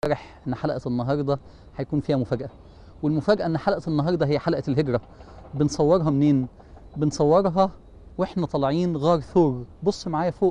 امبارح ان حلقه النهارده هيكون فيها مفاجاه والمفاجاه ان حلقه النهارده هي حلقه الهجره بنصورها منين بنصورها واحنا طالعين غار ثور بص معايا فوق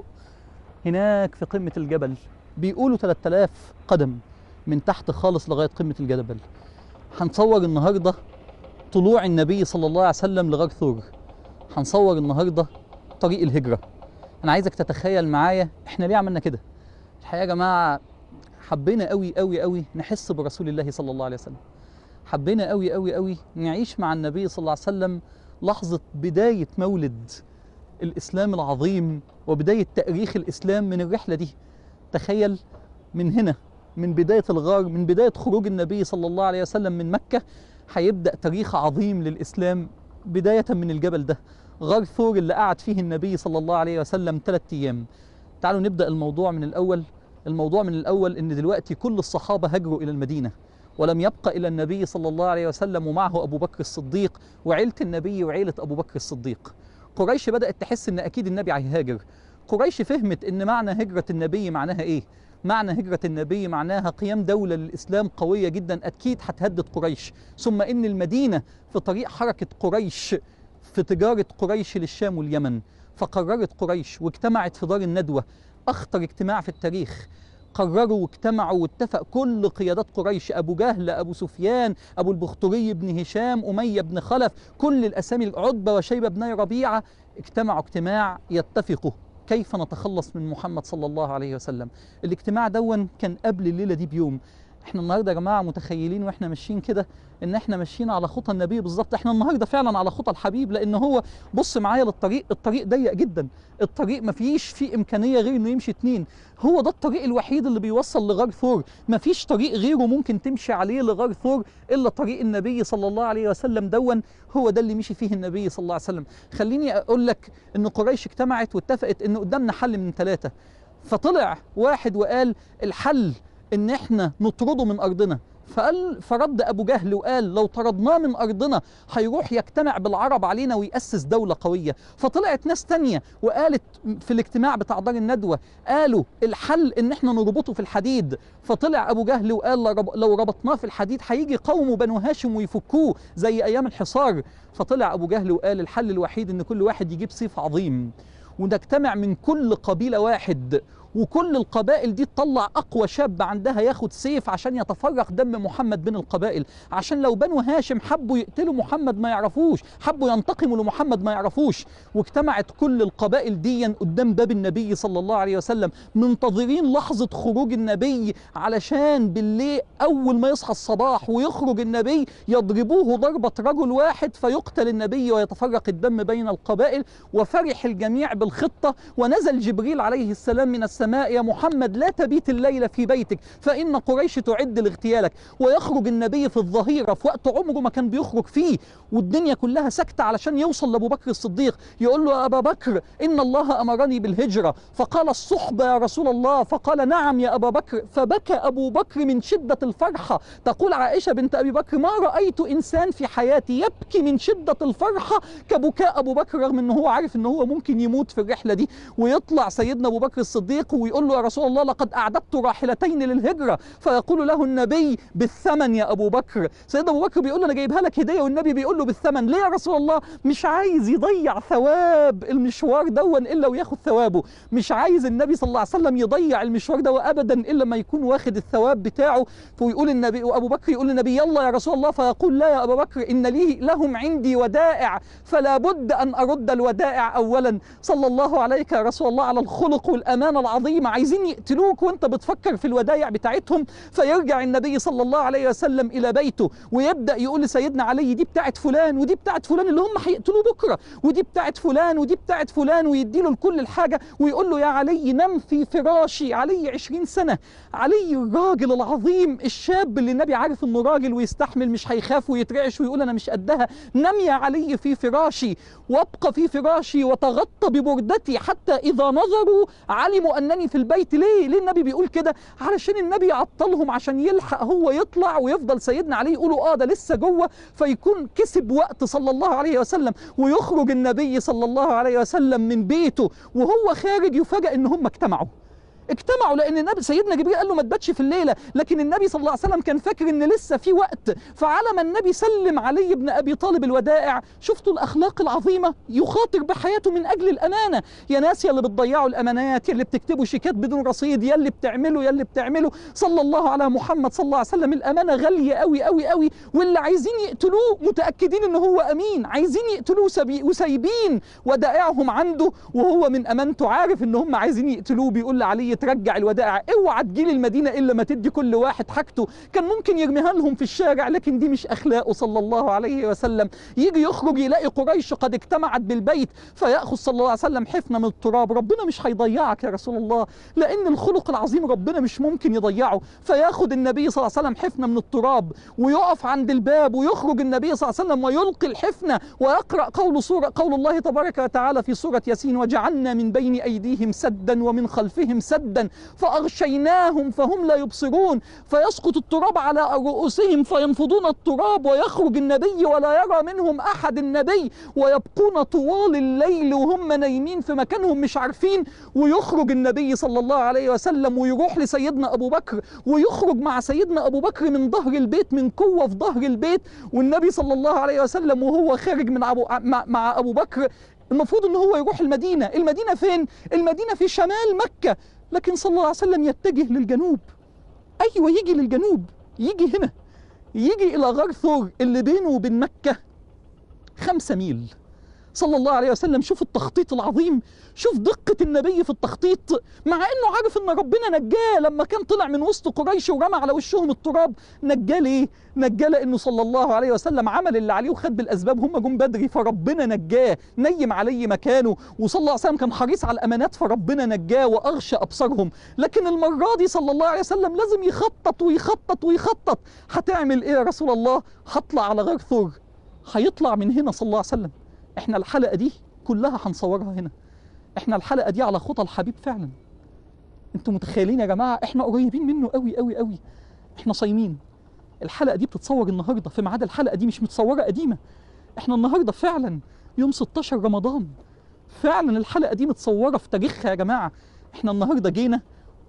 هناك في قمه الجبل بيقولوا 3000 قدم من تحت خالص لغايه قمه الجبل هنصور النهارده طلوع النبي صلى الله عليه وسلم لغار ثور هنصور النهارده طريق الهجره انا عايزك تتخيل معايا احنا ليه عملنا كده الحقيقه يا جماعه حبينا قوي قوي قوي نحس برسول الله صلى الله عليه وسلم حبينا قوي قوي قوي نعيش مع النبي صلى الله عليه وسلم لحظة بداية مولد الإسلام العظيم وبداية تأريخ الإسلام من الرحلة دي تخيل من هنا من بداية الغار من بداية خروج النبي صلى الله عليه وسلم من مكة هيبدأ تاريخ عظيم للإسلام بداية من الجبل ده غار ثور اللي قعد فيه النبي صلى الله عليه وسلم ثلاثة أيام تعالوا نبدأ الموضوع من الأول الموضوع من الأول إن دلوقتي كل الصحابة هجروا إلى المدينة ولم يبقى إلى النبي صلى الله عليه وسلم ومعه أبو بكر الصديق وعيلة النبي وعيلة أبو بكر الصديق قريش بدأت تحس إن أكيد النبي هيهاجر قريش فهمت إن معنى هجرة النبي معناها إيه معنى هجرة النبي معناها قيام دولة للإسلام قوية جدا أكيد هتهدد قريش ثم إن المدينة في طريق حركة قريش في تجارة قريش للشام واليمن فقررت قريش واجتمعت في دار الندوة أخطر اجتماع في التاريخ قرروا واجتمعوا واتفق كل قيادات قريش ابو جهل ابو سفيان ابو البختري بن هشام اميه بن خلف كل الاسامي عتبه وشيبه بن ربيعه اجتمعوا اجتماع يتفقوا كيف نتخلص من محمد صلى الله عليه وسلم الاجتماع دون كان قبل الليله دي بيوم احنا النهارده يا جماعه متخيلين واحنا ماشيين كده ان احنا ماشيين على خطى النبي بالظبط احنا النهارده فعلا على خطى الحبيب لان هو بص معايا للطريق الطريق ضيق جدا الطريق ما فيش فيه امكانيه غير انه يمشي اتنين هو ده الطريق الوحيد اللي بيوصل لغار ثور ما فيش طريق غيره ممكن تمشي عليه لغار ثور الا طريق النبي صلى الله عليه وسلم دون هو ده اللي مشي فيه النبي صلى الله عليه وسلم خليني اقول لك ان قريش اجتمعت واتفقت ان قدامنا حل من ثلاثه فطلع واحد وقال الحل ان احنا نطرده من ارضنا فقال فرد ابو جهل وقال لو طردناه من ارضنا هيروح يجتمع بالعرب علينا وياسس دوله قويه فطلعت ناس تانية وقالت في الاجتماع بتاع دار الندوه قالوا الحل ان احنا نربطه في الحديد فطلع ابو جهل وقال لو ربطناه في الحديد هيجي قوم بنو هاشم ويفكوه زي ايام الحصار فطلع ابو جهل وقال الحل الوحيد ان كل واحد يجيب سيف عظيم ونجتمع من كل قبيله واحد وكل القبائل دي تطلع اقوى شاب عندها ياخد سيف عشان يتفرق دم محمد بين القبائل عشان لو بنو هاشم حبوا يقتلوا محمد ما يعرفوش حبوا ينتقموا لمحمد ما يعرفوش واجتمعت كل القبائل دي قدام باب النبي صلى الله عليه وسلم منتظرين لحظة خروج النبي علشان بالليل أول ما يصحى الصباح ويخرج النبي يضربوه ضربة رجل واحد فيقتل النبي ويتفرق الدم بين القبائل وفرح الجميع بالخطة ونزل جبريل عليه السلام من السماء السماء يا محمد لا تبيت الليلة في بيتك فإن قريش تعد لاغتيالك ويخرج النبي في الظهيرة في وقت عمره ما كان بيخرج فيه والدنيا كلها ساكتة علشان يوصل لأبو بكر الصديق يقول له يا أبا بكر إن الله أمرني بالهجرة فقال الصحبة يا رسول الله فقال نعم يا أبا بكر فبكى أبو بكر من شدة الفرحة تقول عائشة بنت أبي بكر ما رأيت إنسان في حياتي يبكي من شدة الفرحة كبكاء أبو بكر رغم أنه هو عارف أنه هو ممكن يموت في الرحلة دي ويطلع سيدنا أبو بكر الصديق ويقول له يا رسول الله لقد أعددت راحلتين للهجرة فيقول له النبي بالثمن يا أبو بكر سيدنا أبو بكر بيقول له أنا جايبها لك هدية والنبي بيقول له بالثمن ليه يا رسول الله مش عايز يضيع ثواب المشوار دون إلا وياخد ثوابه مش عايز النبي صلى الله عليه وسلم يضيع المشوار ده أبدا إلا ما يكون واخد الثواب بتاعه فيقول النبي وأبو بكر يقول للنبي يلا يا رسول الله فيقول لا يا أبو بكر إن لي لهم عندي ودائع فلا بد أن أرد الودائع أولا صلى الله عليك يا رسول الله على الخلق والأمانة العظيمة عايزين يقتلوك وانت بتفكر في الودايع بتاعتهم فيرجع النبي صلى الله عليه وسلم الى بيته ويبدا يقول لسيدنا علي دي بتاعت فلان ودي بتاعت فلان اللي هم هيقتلوه بكره ودي بتاعت فلان ودي بتاعت فلان ويدي له كل الحاجه ويقول له يا علي نم في فراشي علي عشرين سنه علي الراجل العظيم الشاب اللي النبي عارف انه راجل ويستحمل مش هيخاف ويترعش ويقول انا مش قدها نم يا علي في فراشي وابقى في فراشي وتغطى ببردتي حتى اذا نظروا علموا انني في البيت ليه ليه النبي بيقول كده علشان النبي عطلهم عشان يلحق هو يطلع ويفضل سيدنا علي يقولوا اه ده لسه جوه فيكون كسب وقت صلى الله عليه وسلم ويخرج النبي صلى الله عليه وسلم من بيته وهو خارج يفاجئ ان هم اجتمعوا اجتمعوا لان النبي سيدنا جبريل قال له ما تباتش في الليله لكن النبي صلى الله عليه وسلم كان فاكر ان لسه في وقت فعلى ما النبي سلم علي بن ابي طالب الودائع شفتوا الاخلاق العظيمه يخاطر بحياته من اجل الامانه يا ناس يا اللي بتضيعوا الامانات يا اللي بتكتبوا شيكات بدون رصيد يا اللي بتعملوا يا اللي بتعملوا صلى الله على محمد صلى الله عليه وسلم الامانه غاليه قوي قوي قوي واللي عايزين يقتلوه متاكدين ان هو امين عايزين يقتلوه سبي وسايبين ودائعهم عنده وهو من امانته عارف ان هم عايزين يقتلوه بيقول لعلي ترجع الودائع اوعى تجيلي المدينه الا ما تدي كل واحد حاجته كان ممكن يرميها لهم في الشارع لكن دي مش اخلاقه صلى الله عليه وسلم يجي يخرج يلاقي قريش قد اجتمعت بالبيت فياخذ صلى الله عليه وسلم حفنه من التراب ربنا مش هيضيعك يا رسول الله لان الخلق العظيم ربنا مش ممكن يضيعه فياخذ النبي صلى الله عليه وسلم حفنه من التراب ويقف عند الباب ويخرج النبي صلى الله عليه وسلم ويلقي الحفنه ويقرا قول سوره قول الله تبارك وتعالى في سوره ياسين وجعلنا من بين ايديهم سدا ومن خلفهم سدا فاغشيناهم فهم لا يبصرون فيسقط التراب على رؤوسهم فينفضون التراب ويخرج النبي ولا يرى منهم احد النبي ويبقون طوال الليل وهم نايمين في مكانهم مش عارفين ويخرج النبي صلى الله عليه وسلم ويروح لسيدنا ابو بكر ويخرج مع سيدنا ابو بكر من ظهر البيت من قوه في ظهر البيت والنبي صلى الله عليه وسلم وهو خارج من أبو مع, مع ابو بكر المفروض ان هو يروح المدينه المدينه فين المدينه في شمال مكه لكن صلى الله عليه وسلم يتجه للجنوب ايوه يجي للجنوب يجي هنا يجي الى غار ثور اللي بينه وبين مكه خمسة ميل صلى الله عليه وسلم شوف التخطيط العظيم شوف دقة النبي في التخطيط مع انه عارف ان ربنا نجاه لما كان طلع من وسط قريش ورمى على وشهم التراب نجاه ليه؟ نجاه لانه صلى الله عليه وسلم عمل اللي عليه وخد بالاسباب هم جم بدري فربنا نجاه نيم علي مكانه وصلى الله عليه وسلم كان حريص على الامانات فربنا نجاه واغشى ابصارهم لكن المرة دي صلى الله عليه وسلم لازم يخطط ويخطط ويخطط هتعمل ايه يا رسول الله؟ هطلع على غار ثور هيطلع من هنا صلى الله عليه وسلم احنا الحلقه دي كلها هنصورها هنا احنا الحلقه دي على خطى الحبيب فعلا انتوا متخيلين يا جماعه احنا قريبين منه قوي قوي قوي احنا صايمين الحلقه دي بتتصور النهارده في ميعاد الحلقه دي مش متصوره قديمه احنا النهارده فعلا يوم 16 رمضان فعلا الحلقه دي متصوره في تاريخها يا جماعه احنا النهارده جينا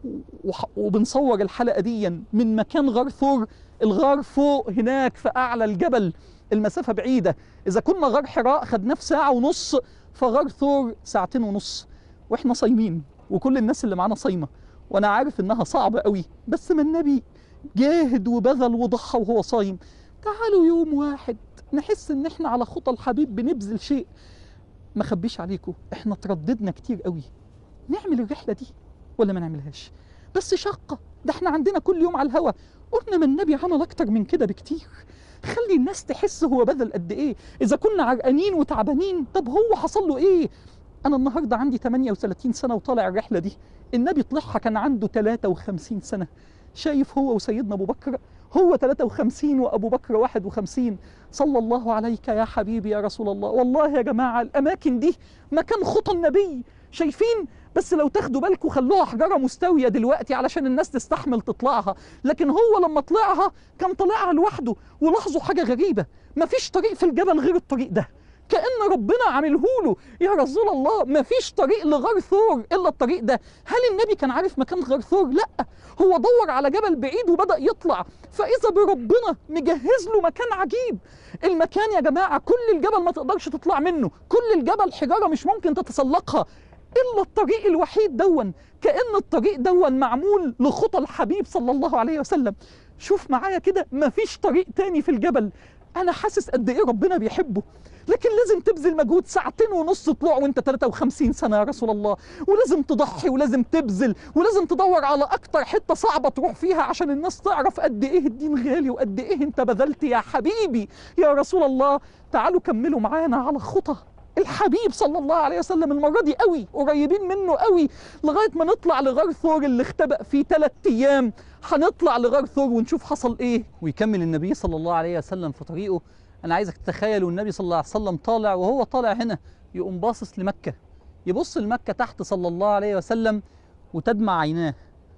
وح- وبنصور الحلقه دي من مكان غار ثور الغار فوق هناك في اعلى الجبل المسافه بعيده اذا كنا غار حراء خدناه في ساعه ونص فغار ثور ساعتين ونص واحنا صايمين وكل الناس اللي معانا صايمه وانا عارف انها صعبه قوي بس ما النبي جاهد وبذل وضحى وهو صايم تعالوا يوم واحد نحس ان احنا على خطى الحبيب بنبذل شيء ما خبيش عليكم احنا ترددنا كتير قوي نعمل الرحله دي ولا ما نعملهاش بس شقه ده احنا عندنا كل يوم على الهوا قلنا ما النبي عمل اكتر من كده بكتير خلي الناس تحس هو بذل قد ايه اذا كنا عرقانين وتعبانين طب هو حصل له ايه انا النهارده عندي 38 سنه وطالع الرحله دي النبي طلعها كان عنده 53 سنه شايف هو وسيدنا ابو بكر هو 53 وابو بكر 51 صلى الله عليك يا حبيبي يا رسول الله والله يا جماعه الاماكن دي مكان خطى النبي شايفين بس لو تاخدوا بالكم خلوها حجره مستويه دلوقتي علشان الناس تستحمل تطلعها لكن هو لما طلعها كان طلعها لوحده ولاحظوا حاجه غريبه مفيش طريق في الجبل غير الطريق ده كأن ربنا عامله له يا رسول الله مفيش طريق لغار ثور إلا الطريق ده هل النبي كان عارف مكان غار ثور؟ لا هو دور على جبل بعيد وبدأ يطلع فإذا بربنا مجهز له مكان عجيب المكان يا جماعة كل الجبل ما تقدرش تطلع منه كل الجبل حجارة مش ممكن تتسلقها إلا الطريق الوحيد دون كأن الطريق دون معمول لخطى الحبيب صلى الله عليه وسلم شوف معايا كده مفيش طريق تاني في الجبل أنا حاسس قد إيه ربنا بيحبه لكن لازم تبذل مجهود ساعتين ونص طلوع وانت 53 سنة يا رسول الله ولازم تضحي ولازم تبذل ولازم تدور على اكتر حتة صعبة تروح فيها عشان الناس تعرف قد ايه الدين غالي وقد ايه انت بذلت يا حبيبي يا رسول الله تعالوا كملوا معانا على خطى الحبيب صلى الله عليه وسلم المرة دي قوي قريبين منه قوي لغاية ما نطلع لغار ثور اللي اختبأ فيه ثلاث أيام هنطلع لغار ثور ونشوف حصل إيه ويكمل النبي صلى الله عليه وسلم في طريقه أنا عايزك تتخيل النبي صلى الله عليه وسلم طالع وهو طالع هنا يقوم باصص لمكة يبص لمكة تحت صلى الله عليه وسلم وتدمع عيناه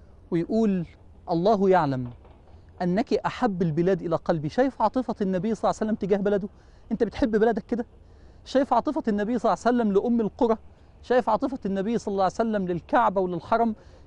ويقول الله يعلم أنك أحب البلاد إلى قلبي شايف عاطفة النبي صلى الله عليه وسلم تجاه بلده أنت بتحب بلدك كده شايف عاطفة النبي صلى الله عليه وسلم لأم القرى شايف عاطفة النبي صلى الله عليه وسلم للكعبة وللحرم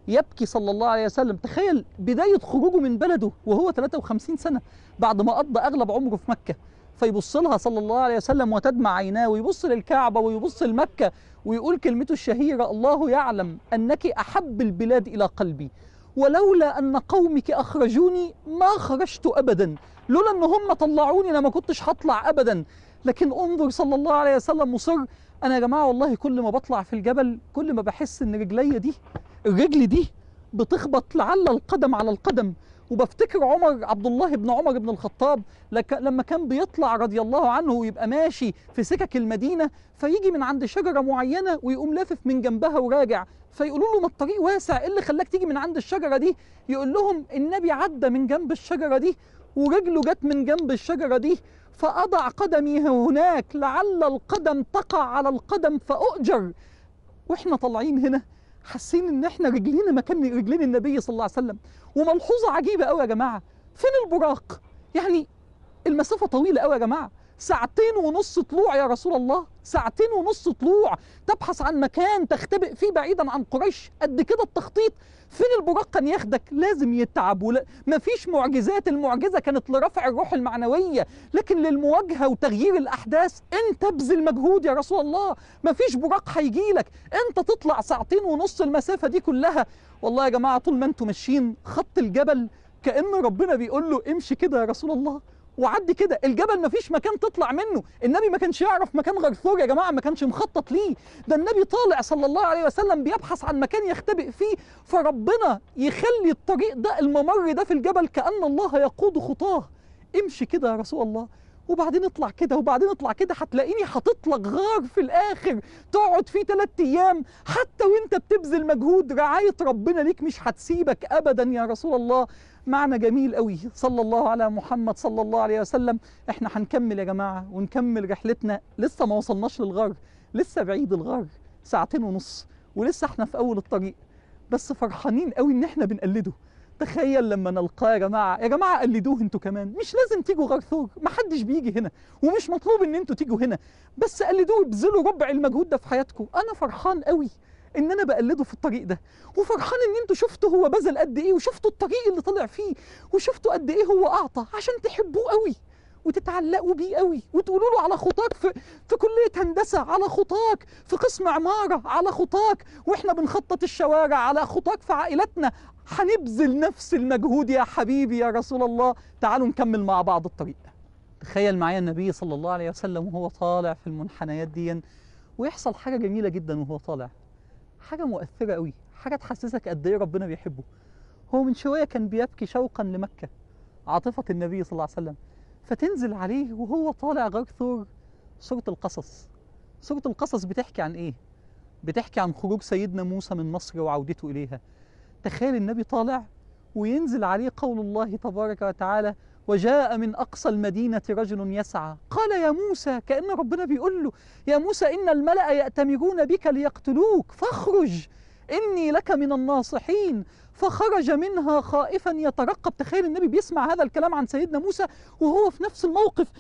يبكي صلى الله عليه وسلم تخيل بداية خروجه من بلده وهو 53 سنة بعد ما قضى أغلب عمره في مكة فيبص لها صلى الله عليه وسلم وتدمع عيناه ويبص للكعبة ويبص لمكة ويقول كلمته الشهيرة الله يعلم أنك أحب البلاد إلى قلبي ولولا أن قومك أخرجوني ما خرجت أبدا لولا أن هم طلعوني أنا ما كنتش هطلع أبدا لكن انظر صلى الله عليه وسلم مصر أنا يا جماعة والله كل ما بطلع في الجبل كل ما بحس إن رجلي دي الرجل دي بتخبط لعل القدم على القدم وبفتكر عمر عبد الله بن عمر بن الخطاب لك لما كان بيطلع رضي الله عنه ويبقى ماشي في سكك المدينة فيجي من عند شجرة معينة ويقوم لافف من جنبها وراجع فيقولوا له ما الطريق واسع ايه اللي خلاك تيجي من عند الشجرة دي يقول لهم النبي عدى من جنب الشجرة دي ورجله جت من جنب الشجرة دي فأضع قدمي هناك لعل القدم تقع على القدم فأؤجر واحنا طالعين هنا حاسين ان احنا رجلينا مكان رجلين النبي صلى الله عليه وسلم وملحوظه عجيبه قوي يا جماعه فين البراق يعني المسافه طويله قوي يا جماعه ساعتين ونص طلوع يا رسول الله ساعتين ونص طلوع تبحث عن مكان تختبئ فيه بعيدا عن قريش قد كده التخطيط فين البراق كان ياخدك لازم يتعب ولا مفيش معجزات المعجزه كانت لرفع الروح المعنويه لكن للمواجهه وتغيير الاحداث انت ابذل مجهود يا رسول الله مفيش براق هيجيلك انت تطلع ساعتين ونص المسافه دي كلها والله يا جماعه طول ما انتم ماشيين خط الجبل كان ربنا بيقول له امشي كده يا رسول الله وعدي كده الجبل ما فيش مكان تطلع منه النبي ما كانش يعرف مكان غير ثور يا جماعه ما كانش مخطط ليه ده النبي طالع صلى الله عليه وسلم بيبحث عن مكان يختبئ فيه فربنا يخلي الطريق ده الممر ده في الجبل كأن الله يقود خطاه امشي كده يا رسول الله وبعدين اطلع كده وبعدين اطلع كده هتلاقيني حاطط لك غار في الاخر تقعد فيه ثلاث ايام حتى وانت بتبذل مجهود رعايه ربنا ليك مش هتسيبك ابدا يا رسول الله معنى جميل قوي صلى الله على محمد صلى الله عليه وسلم احنا هنكمل يا جماعه ونكمل رحلتنا لسه ما وصلناش للغار لسه بعيد الغار ساعتين ونص ولسه احنا في اول الطريق بس فرحانين قوي ان احنا بنقلده تخيل لما نلقاه يا جماعه يا جماعه قلدوه انتوا كمان مش لازم تيجوا غار ثور ما حدش بيجي هنا ومش مطلوب ان انتوا تيجوا هنا بس قلدوه ابذلوا ربع المجهود ده في حياتكم انا فرحان قوي ان انا بقلده في الطريق ده وفرحان ان انتوا شفتوا هو بذل قد ايه وشفتوا الطريق اللي طلع فيه وشفتوا قد ايه هو اعطى عشان تحبوه قوي وتتعلقوا بيه قوي وتقولوا له على خطاك في في كليه هندسه على خطاك في قسم عماره على خطاك واحنا بنخطط الشوارع على خطاك في عائلتنا هنبذل نفس المجهود يا حبيبي يا رسول الله تعالوا نكمل مع بعض الطريق تخيل معايا النبي صلى الله عليه وسلم وهو طالع في المنحنيات دي ويحصل حاجه جميله جدا وهو طالع حاجه مؤثره قوي حاجه تحسسك قد ايه ربنا بيحبه هو من شويه كان بيبكي شوقا لمكه عاطفه النبي صلى الله عليه وسلم فتنزل عليه وهو طالع غار ثور سوره القصص سوره القصص بتحكي عن ايه بتحكي عن خروج سيدنا موسى من مصر وعودته اليها تخيل النبي طالع وينزل عليه قول الله تبارك وتعالى وجاء من أقصى المدينة رجل يسعى قال يا موسى كأن ربنا بيقول له يا موسى إن الملأ يأتمرون بك ليقتلوك فاخرج إني لك من الناصحين فخرج منها خائفا يترقب تخيل النبي بيسمع هذا الكلام عن سيدنا موسى وهو في نفس الموقف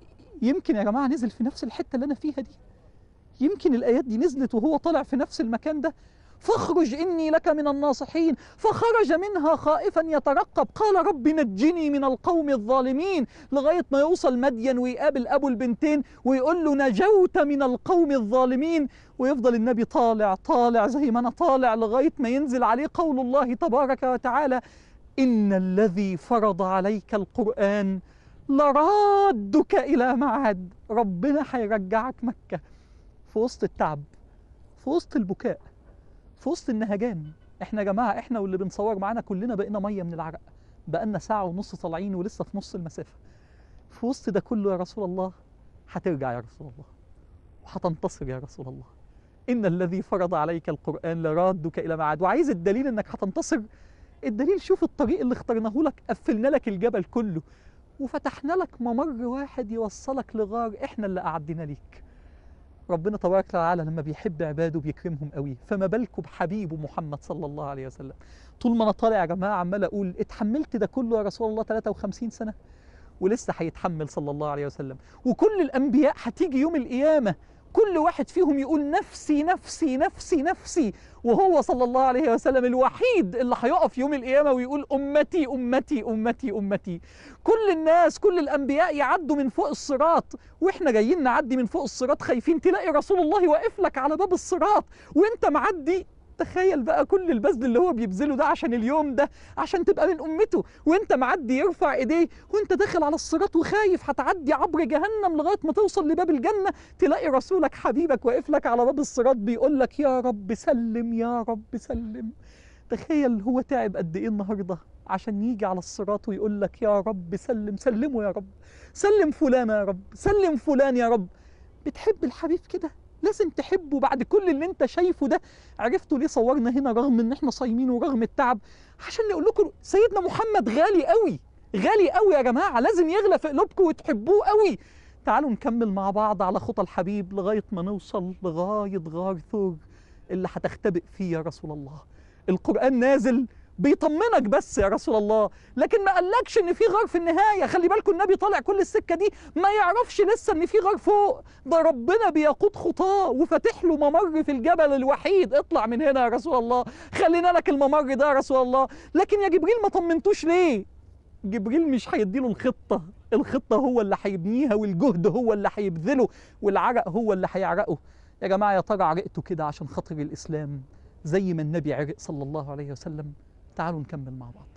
يمكن يا جماعة نزل في نفس الحتة اللي أنا فيها دي يمكن الآيات دي نزلت وهو طالع في نفس المكان ده فاخرج إني لك من الناصحين فخرج منها خائفا يترقب قال رب نجني من القوم الظالمين لغاية ما يوصل مدين ويقابل أبو البنتين ويقول له نجوت من القوم الظالمين ويفضل النبي طالع طالع زي ما أنا طالع لغاية ما ينزل عليه قول الله تبارك وتعالى إن الذي فرض عليك القرآن لرادك إلى معاد ربنا هيرجعك مكة في وسط التعب في وسط البكاء في وسط النهجان احنا يا جماعه احنا واللي بنصور معانا كلنا بقينا ميه من العرق بقالنا ساعه ونص طالعين ولسه في نص المسافه في وسط ده كله يا رسول الله هترجع يا رسول الله وهتنتصر يا رسول الله ان الذي فرض عليك القران لرادك الى معاد وعايز الدليل انك هتنتصر الدليل شوف الطريق اللي اخترناه لك قفلنا لك الجبل كله وفتحنا لك ممر واحد يوصلك لغار احنا اللي قعدنا ليك ربنا تبارك وتعالى لما بيحب عباده بيكرمهم قوي فما بالكم بحبيبه محمد صلى الله عليه وسلم طول ما انا طالع يا جماعه عمال اقول اتحملت ده كله يا رسول الله 53 سنه ولسه هيتحمل صلى الله عليه وسلم وكل الانبياء هتيجي يوم القيامه كل واحد فيهم يقول نفسي نفسي نفسي نفسي وهو صلى الله عليه وسلم الوحيد اللي هيقف يوم القيامة ويقول أمتي أمتي أمتي أمتي كل الناس كل الأنبياء يعدوا من فوق الصراط وإحنا جايين نعدي من فوق الصراط خايفين تلاقي رسول الله واقف لك على باب الصراط وإنت معدي تخيل بقى كل البذل اللي هو بيبذله ده عشان اليوم ده عشان تبقى من امته وانت معدي يرفع ايديه وانت داخل على الصراط وخايف هتعدي عبر جهنم لغايه ما توصل لباب الجنه تلاقي رسولك حبيبك واقف لك على باب الصراط بيقول لك يا رب سلم يا رب سلم تخيل هو تعب قد ايه النهارده عشان يجي على الصراط ويقول لك يا رب سلم سلمه يا رب سلم فلان يا رب سلم فلان يا رب بتحب الحبيب كده لازم تحبه بعد كل اللي انت شايفه ده عرفتوا ليه صورنا هنا رغم ان احنا صايمين ورغم التعب عشان نقول لكم سيدنا محمد غالي قوي غالي قوي يا جماعه لازم يغلى في قلوبكم وتحبوه قوي تعالوا نكمل مع بعض على خطى الحبيب لغايه ما نوصل لغايه غار ثور اللي هتختبئ فيه يا رسول الله القران نازل بيطمنك بس يا رسول الله لكن ما قالكش ان في غار في النهايه خلي بالكم النبي طالع كل السكه دي ما يعرفش لسه ان في غار فوق ده ربنا بيقود خطاه وفاتح له ممر في الجبل الوحيد اطلع من هنا يا رسول الله خلينا لك الممر ده يا رسول الله لكن يا جبريل ما طمنتوش ليه جبريل مش هيديله الخطه الخطه هو اللي هيبنيها والجهد هو اللي هيبذله والعرق هو اللي هيعرقه يا جماعه يا ترى عرقتوا كده عشان خاطر الاسلام زي ما النبي عرق صلى الله عليه وسلم تعالوا نكمل مع بعض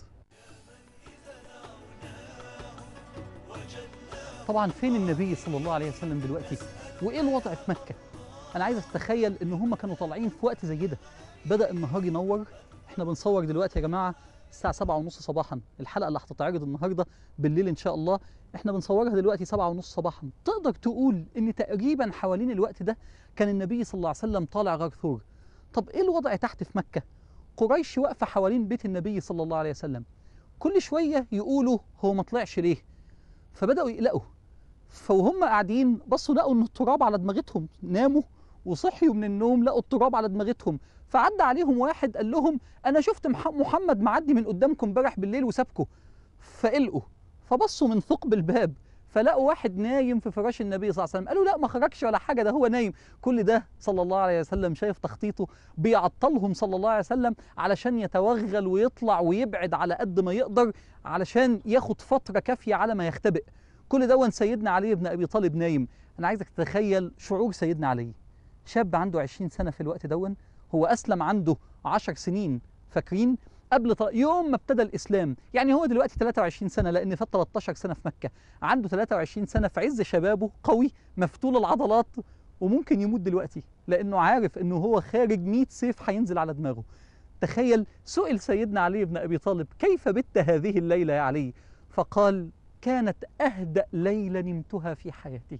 طبعا فين النبي صلى الله عليه وسلم دلوقتي وايه الوضع في مكه انا عايز اتخيل ان هم كانوا طالعين في وقت زي ده بدا النهار ينور احنا بنصور دلوقتي يا جماعه الساعه سبعة ونص صباحا الحلقه اللي هتتعرض النهارده بالليل ان شاء الله احنا بنصورها دلوقتي سبعة ونص صباحا تقدر تقول ان تقريبا حوالين الوقت ده كان النبي صلى الله عليه وسلم طالع غار ثور طب ايه الوضع تحت في مكه قريش واقفه حوالين بيت النبي صلى الله عليه وسلم كل شويه يقولوا هو ما طلعش ليه فبداوا يقلقوا فوهم قاعدين بصوا لقوا ان التراب على دماغتهم ناموا وصحيوا من النوم لقوا التراب على دماغتهم فعدى عليهم واحد قال لهم انا شفت مح- محمد معدي من قدامكم امبارح بالليل وسابكم فقلقوا فبصوا من ثقب الباب فلقوا واحد نايم في فراش النبي صلى الله عليه وسلم قالوا لا ما خرجش ولا حاجه ده هو نايم كل ده صلى الله عليه وسلم شايف تخطيطه بيعطلهم صلى الله عليه وسلم علشان يتوغل ويطلع ويبعد على قد ما يقدر علشان ياخد فتره كافيه على ما يختبئ كل ده سيدنا علي بن ابي طالب نايم انا عايزك تتخيل شعور سيدنا علي شاب عنده 20 سنه في الوقت دون هو اسلم عنده 10 سنين فاكرين قبل ط... يوم ما ابتدى الاسلام يعني هو دلوقتي 23 سنه لان فات 13 سنه في مكه عنده 23 سنه في عز شبابه قوي مفتول العضلات وممكن يموت دلوقتي لانه عارف انه هو خارج 100 سيف هينزل على دماغه تخيل سئل سيدنا علي بن ابي طالب كيف بت هذه الليله يا علي فقال كانت اهدأ ليله نمتها في حياتي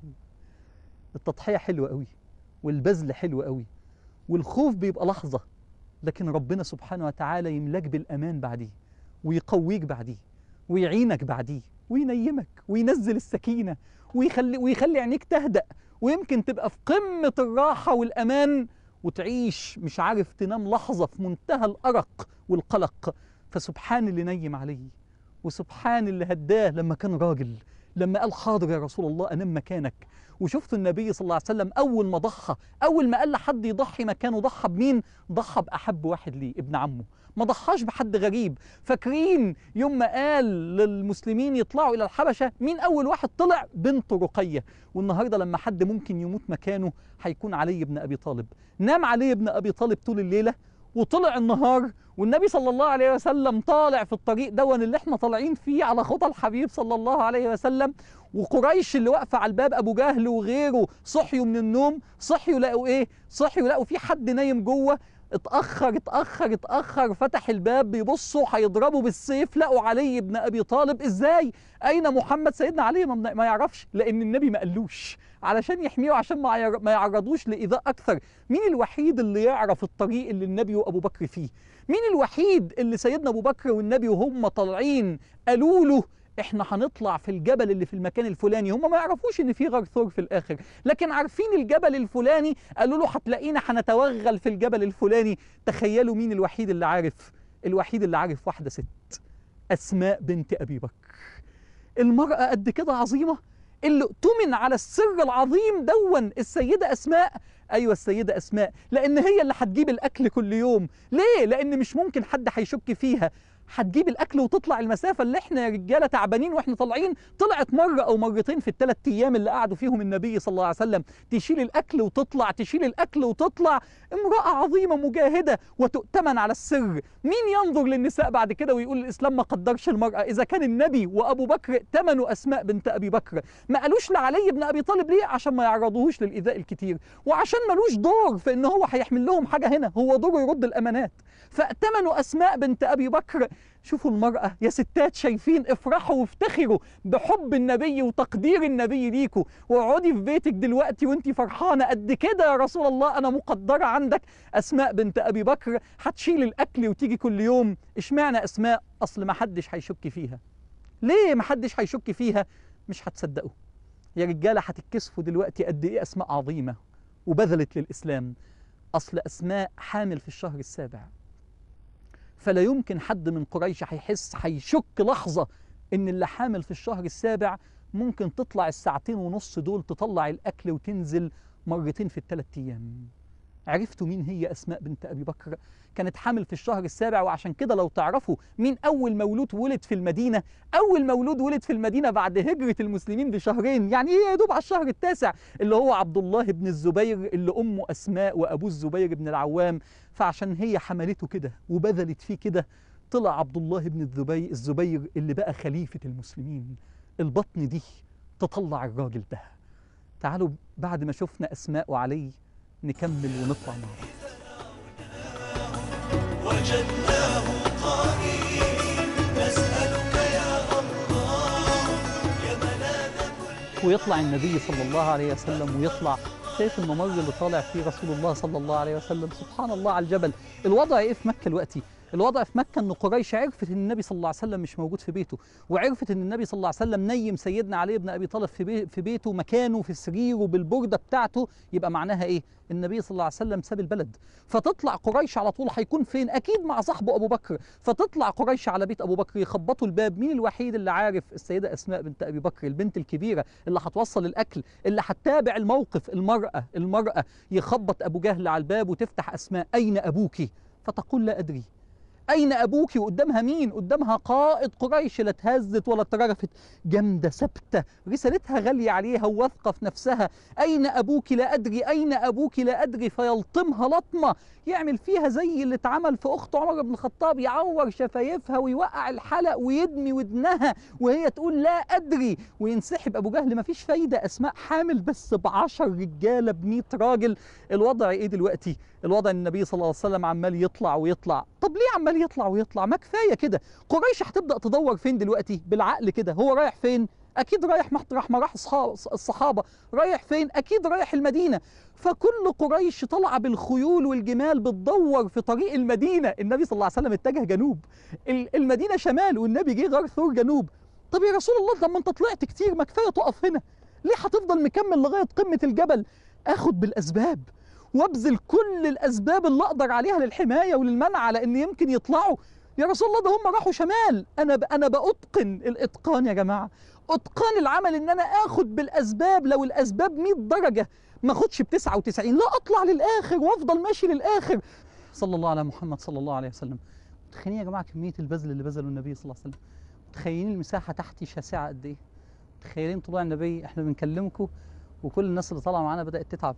التضحيه حلوه قوي والبذل حلو قوي والخوف بيبقى لحظه لكن ربنا سبحانه وتعالى يملاك بالامان بعديه ويقويك بعديه ويعينك بعديه وينيمك وينزل السكينه ويخلي ويخلي عينيك تهدأ ويمكن تبقى في قمه الراحه والامان وتعيش مش عارف تنام لحظه في منتهى الارق والقلق فسبحان اللي نيم عليه وسبحان اللي هداه لما كان راجل لما قال حاضر يا رسول الله انام مكانك وشفت النبي صلى الله عليه وسلم اول ما ضحى اول ما قال لحد يضحي مكانه ضحى بمين ضحى باحب واحد ليه ابن عمه ما ضحاش بحد غريب فاكرين يوم ما قال للمسلمين يطلعوا الى الحبشه مين اول واحد طلع بنت رقيه والنهارده لما حد ممكن يموت مكانه هيكون علي بن ابي طالب نام علي بن ابي طالب طول الليله وطلع النهار والنبي صلى الله عليه وسلم طالع في الطريق دون اللي احنا طالعين فيه على خطى الحبيب صلى الله عليه وسلم وقريش اللي واقفه على الباب ابو جهل وغيره صحيوا من النوم صحيوا لقوا ايه صحيوا لقوا في حد نايم جوه اتأخر اتأخر اتأخر فتح الباب بيبصوا هيضربوا بالسيف لقوا علي بن أبي طالب ازاي؟ أين محمد؟ سيدنا علي ما ما يعرفش لأن النبي ما قالوش علشان يحميه عشان ما يعر- ما يعرضوش لإيذاء أكثر مين الوحيد اللي يعرف الطريق اللي النبي وأبو بكر فيه؟ مين الوحيد اللي سيدنا أبو بكر والنبي وهم طالعين قالوا له احنا هنطلع في الجبل اللي في المكان الفلاني هم ما يعرفوش ان في غار ثور في الاخر لكن عارفين الجبل الفلاني قالوا له هتلاقينا هنتوغل في الجبل الفلاني تخيلوا مين الوحيد اللي عارف الوحيد اللي عارف واحده ست اسماء بنت ابي بكر المراه قد كده عظيمه اللي اؤتمن على السر العظيم دون السيدة أسماء أيوة السيدة أسماء لأن هي اللي هتجيب الأكل كل يوم ليه؟ لأن مش ممكن حد هيشك فيها هتجيب الاكل وتطلع المسافه اللي احنا يا رجاله تعبانين واحنا طالعين طلعت مره او مرتين في الثلاث ايام اللي قعدوا فيهم النبي صلى الله عليه وسلم تشيل الاكل وتطلع تشيل الاكل وتطلع امراه عظيمه مجاهده وتؤتمن على السر مين ينظر للنساء بعد كده ويقول الاسلام ما قدرش المراه اذا كان النبي وابو بكر ائتمنوا اسماء بنت ابي بكر ما قالوش لعلي بن ابي طالب ليه عشان ما يعرضوهوش للايذاء الكتير وعشان ملوش دور في ان هو هيحمل لهم حاجه هنا هو دوره يرد الامانات فائتمنوا اسماء بنت ابي بكر شوفوا المرأة يا ستات شايفين افرحوا وافتخروا بحب النبي وتقدير النبي ليكوا واقعدي في بيتك دلوقتي وانت فرحانة قد كده يا رسول الله أنا مقدرة عندك أسماء بنت أبي بكر هتشيل الأكل وتيجي كل يوم اشمعنى أسماء أصل ما حدش هيشك فيها ليه ما حدش هيشك فيها مش هتصدقوا يا رجالة هتتكسفوا دلوقتي قد إيه أسماء عظيمة وبذلت للإسلام أصل أسماء حامل في الشهر السابع فلا يمكن حد من قريش هيحس هيشك لحظة إن اللي حامل في الشهر السابع ممكن تطلع الساعتين ونص دول تطلع الأكل وتنزل مرتين في الثلاث أيام عرفتوا مين هي أسماء بنت أبي بكر كانت حامل في الشهر السابع وعشان كده لو تعرفوا مين أول مولود ولد في المدينة أول مولود ولد في المدينة بعد هجرة المسلمين بشهرين يعني إيه يا دوب على الشهر التاسع اللي هو عبد الله بن الزبير اللي أمه أسماء وأبوه الزبير بن العوام فعشان هي حملته كده وبذلت فيه كده طلع عبد الله بن الزبير الزبير اللي بقى خليفة المسلمين البطن دي تطلع الراجل ده تعالوا بعد ما شفنا أسماء وعلي نكمل ونطلع مع بعض وجدناه قائلين نسألك يا الله يا ملاذ كل ويطلع النبي صلى الله عليه وسلم ويطلع شايف الممر اللي طالع فيه رسول الله صلى الله عليه وسلم سبحان الله على الجبل الوضع ايه في مكه دلوقتي الوضع في مكه ان قريش عرفت ان النبي صلى الله عليه وسلم مش موجود في بيته وعرفت ان النبي صلى الله عليه وسلم نيم سيدنا علي بن ابي طالب في, بي في بيته مكانه في سريره بالبرده بتاعته يبقى معناها ايه النبي صلى الله عليه وسلم ساب البلد فتطلع قريش على طول هيكون فين اكيد مع صاحبه ابو بكر فتطلع قريش على بيت ابو بكر يخبطوا الباب مين الوحيد اللي عارف السيده اسماء بنت ابي بكر البنت الكبيره اللي هتوصل الاكل اللي هتتابع الموقف المراه المراه يخبط ابو جهل على الباب وتفتح اسماء اين ابوك فتقول لا ادري أين أبوك وقدامها مين؟ قدامها قائد قريش لا اتهزت ولا اترجفت جامدة ثابتة رسالتها غالية عليها وواثقة في نفسها أين أبوك لا أدري أين أبوك لا أدري فيلطمها لطمة يعمل فيها زي اللي اتعمل في أخت عمر بن الخطاب يعور شفايفها ويوقع الحلق ويدمي ودنها وهي تقول لا أدري وينسحب أبو جهل مفيش فايدة أسماء حامل بس بعشر رجالة بمية راجل الوضع إيه دلوقتي؟ الوضع ان النبي صلى الله عليه وسلم عمال يطلع ويطلع طب ليه عمال يطلع ويطلع ما كفايه كده قريش هتبدا تدور فين دلوقتي بالعقل كده هو رايح فين اكيد رايح مطرح ما راح أصحاب- الصحابه رايح فين اكيد رايح المدينه فكل قريش طالعه بالخيول والجمال بتدور في طريق المدينه النبي صلى الله عليه وسلم اتجه جنوب ال- المدينه شمال والنبي جه غار ثور جنوب طب يا رسول الله لما انت طلعت كتير ما كفايه تقف هنا ليه هتفضل مكمل لغايه قمه الجبل اخد بالاسباب وابذل كل الاسباب اللي اقدر عليها للحمايه وللمنع على ان يمكن يطلعوا يا رسول الله ده هم راحوا شمال انا ب... انا باتقن الاتقان يا جماعه اتقان العمل ان انا اخد بالاسباب لو الاسباب 100 درجه ما اخدش ب 99 لا اطلع للاخر وافضل ماشي للاخر صلى الله على محمد صلى الله عليه وسلم متخيلين يا جماعه كميه البذل اللي بذله النبي صلى الله عليه وسلم متخيلين المساحه تحتي شاسعه قد ايه متخيلين طلوع النبي احنا بنكلمكم وكل الناس اللي طالعه معانا بدات تتعب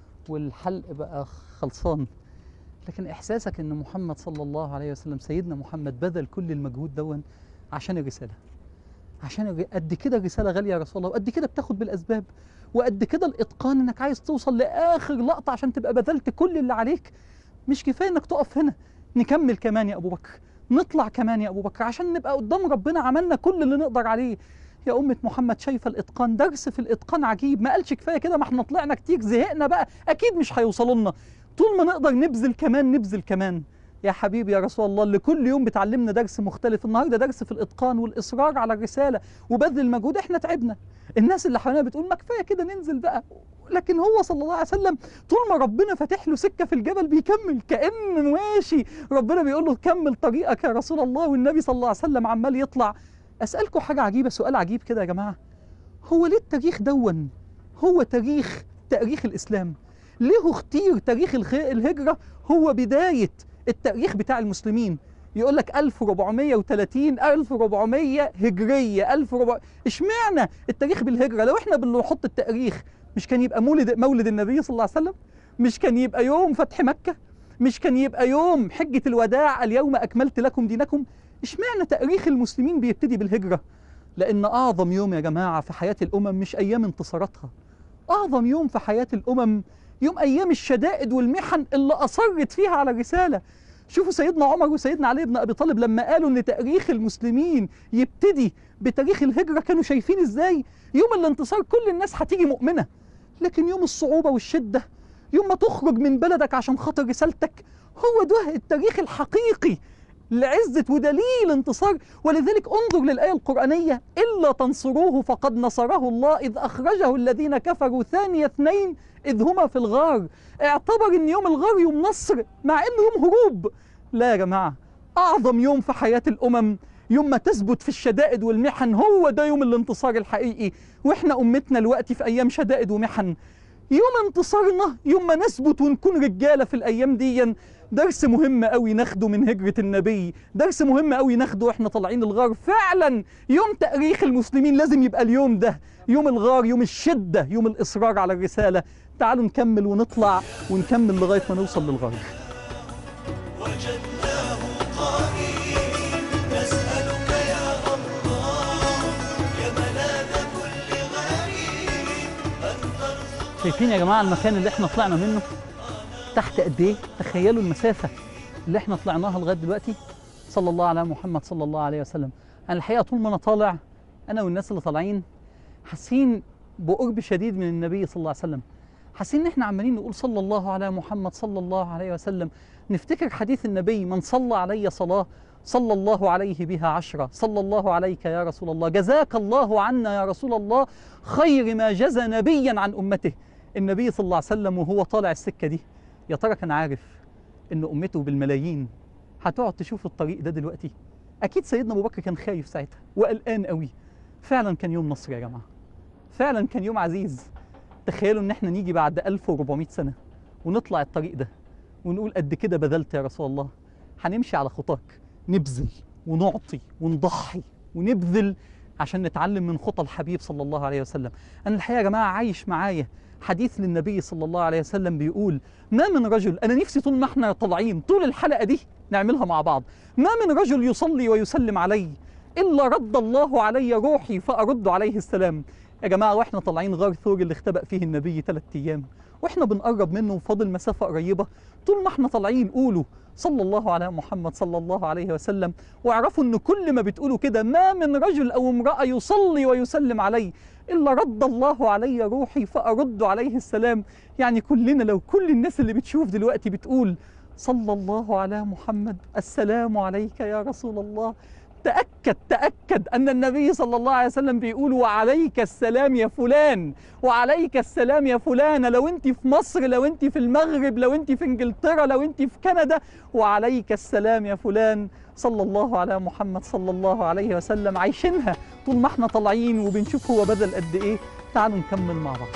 والحلق بقى خلصان لكن احساسك ان محمد صلى الله عليه وسلم سيدنا محمد بذل كل المجهود دون عشان الرساله عشان الر- قد كده الرساله غاليه يا رسول الله وقد كده بتاخد بالاسباب وقد كده الاتقان انك عايز توصل لاخر لقطه عشان تبقى بذلت كل اللي عليك مش كفايه انك تقف هنا نكمل كمان يا ابو بكر نطلع كمان يا ابو بكر عشان نبقى قدام ربنا عملنا كل اللي نقدر عليه يا أمة محمد شايفة الإتقان درس في الإتقان عجيب ما قالش كفاية كده ما احنا طلعنا كتير زهقنا بقى أكيد مش هيوصلوا لنا طول ما نقدر نبذل كمان نبذل كمان يا حبيبي يا رسول الله اللي كل يوم بتعلمنا درس مختلف النهارده درس في الاتقان والاصرار على الرساله وبذل المجهود احنا تعبنا الناس اللي حوالينا بتقول ما كفايه كده ننزل بقى لكن هو صلى الله عليه وسلم طول ما ربنا فاتح له سكه في الجبل بيكمل كانه ماشي ربنا بيقول له كمل طريقك يا رسول الله والنبي صلى الله عليه وسلم عمال يطلع اسالكم حاجه عجيبه سؤال عجيب كده يا جماعه هو ليه التاريخ دون هو تاريخ تاريخ الإسلام ليه اختير تاريخ الخ- الهجرة هو بداية التاريخ بتاع المسلمين يقول لك 1430 1400 هجرية 1400 اشمعنى التاريخ بالهجرة لو احنا بنحط التاريخ مش كان يبقى مولد مولد النبي صلى الله عليه وسلم مش كان يبقى يوم فتح مكة مش كان يبقى يوم حجة الوداع اليوم أكملت لكم دينكم اشمعنى تاريخ المسلمين بيبتدي بالهجرة لأن أعظم يوم يا جماعة في حياة الأمم مش أيام انتصاراتها أعظم يوم في حياة الأمم يوم أيام الشدائد والمحن اللي أصرت فيها على الرسالة شوفوا سيدنا عمر وسيدنا علي بن أبي طالب لما قالوا إن تاريخ المسلمين يبتدي بتاريخ الهجرة كانوا شايفين إزاي يوم الانتصار كل الناس هتيجي مؤمنة لكن يوم الصعوبة والشدة يوم ما تخرج من بلدك عشان خاطر رسالتك هو ده التاريخ الحقيقي لعزة ودليل انتصار ولذلك انظر للآية القرآنية إلا تنصروه فقد نصره الله إذ أخرجه الذين كفروا ثاني اثنين إذ هما في الغار اعتبر إن يوم الغار يوم نصر مع إنه يوم هروب لا يا جماعة أعظم يوم في حياة الأمم يوم ما تثبت في الشدائد والمحن هو ده يوم الانتصار الحقيقي واحنا أمتنا الوقت في أيام شدائد ومحن يوم انتصارنا يوم ما نثبت ونكون رجاله في الايام دي درس مهم قوي ناخده من هجره النبي درس مهم قوي ناخده واحنا طالعين الغار فعلا يوم تاريخ المسلمين لازم يبقى اليوم ده يوم الغار يوم الشده يوم الاصرار على الرساله تعالوا نكمل ونطلع ونكمل لغايه ما نوصل للغار وجدناه قائم نسألك يا الله يا ملاذ كل غريب أن ترزق شايفين يا جماعه المكان اللي احنا طلعنا منه تحت قد ايه تخيلوا المسافه اللي احنا طلعناها لغايه دلوقتي صلى الله على محمد صلى الله عليه وسلم انا الحقيقه طول ما انا طالع انا والناس اللي طالعين حاسين بقرب شديد من النبي صلى الله عليه وسلم حاسين ان احنا عمالين نقول صلى الله على محمد صلى الله عليه وسلم نفتكر حديث النبي من صلى علي صلاه صلى الله عليه بها عشرة صلى الله عليك يا رسول الله جزاك الله عنا يا رسول الله خير ما جزى نبيا عن أمته النبي صلى الله عليه وسلم وهو طالع السكة دي يا ترى كان عارف ان امته بالملايين هتقعد تشوف الطريق ده دلوقتي اكيد سيدنا ابو بكر كان خايف ساعتها وقلقان قوي فعلا كان يوم نصر يا جماعه فعلا كان يوم عزيز تخيلوا ان احنا نيجي بعد 1400 سنه ونطلع الطريق ده ونقول قد كده بذلت يا رسول الله هنمشي على خطاك نبذل ونعطي ونضحي ونبذل عشان نتعلم من خطى الحبيب صلى الله عليه وسلم انا الحقيقه يا جماعه عايش معايا حديث للنبي صلى الله عليه وسلم بيقول ما من رجل انا نفسي طول ما احنا طالعين طول الحلقه دي نعملها مع بعض ما من رجل يصلي ويسلم علي الا رد الله علي روحي فارد عليه السلام يا جماعه واحنا طالعين غار ثور اللي اختبأ فيه النبي ثلاث ايام واحنا بنقرب منه وفاضل مسافه قريبه طول ما احنا طالعين قولوا صلى الله على محمد صلى الله عليه وسلم واعرفوا ان كل ما بتقولوا كده ما من رجل او امراه يصلي ويسلم علي الا رد الله علي روحي فارد عليه السلام يعني كلنا لو كل الناس اللي بتشوف دلوقتي بتقول صلى الله على محمد السلام عليك يا رسول الله تأكد تأكد أن النبي صلى الله عليه وسلم بيقول وعليك السلام يا فلان وعليك السلام يا فلانة لو أنت في مصر لو أنت في المغرب لو أنت في إنجلترا لو أنت في كندا وعليك السلام يا فلان صلى الله على محمد صلى الله عليه وسلم عايشينها طول ما احنا طالعين وبنشوف هو بذل قد إيه تعالوا نكمل مع بعض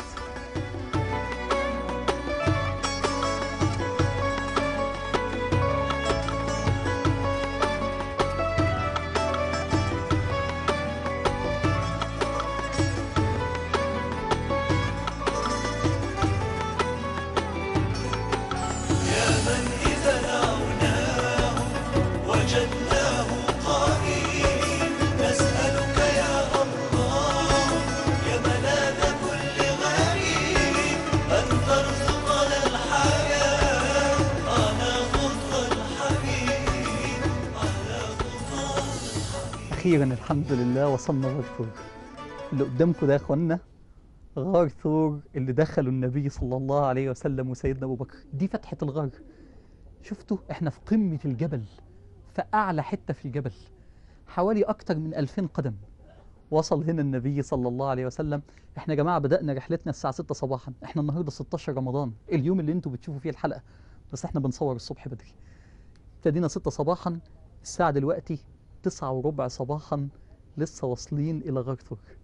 يا من إذا دعوناه وجدناه قائم نسألك يا الله يا ملاذ كل غريب أن ترزقنا الحياة على خطى الحبيب على خطى أخيرا الحمد لله وصلنا غار ثور اللي قدامكم ده يا إخوانا غار ثور اللي دخلوا النبي صلى الله عليه وسلم وسيدنا أبو بكر دي فتحة الغار شفتوا احنا في قمة الجبل في أعلى حتة في الجبل حوالي أكتر من 2000 قدم وصل هنا النبي صلى الله عليه وسلم احنا يا جماعة بدأنا رحلتنا الساعة 6 صباحا احنا النهاردة 16 رمضان اليوم اللي انتوا بتشوفوا فيه الحلقة بس احنا بنصور الصبح بدري ابتدينا 6 صباحا الساعة دلوقتي تسعة وربع صباحا لسه واصلين إلى غار ثور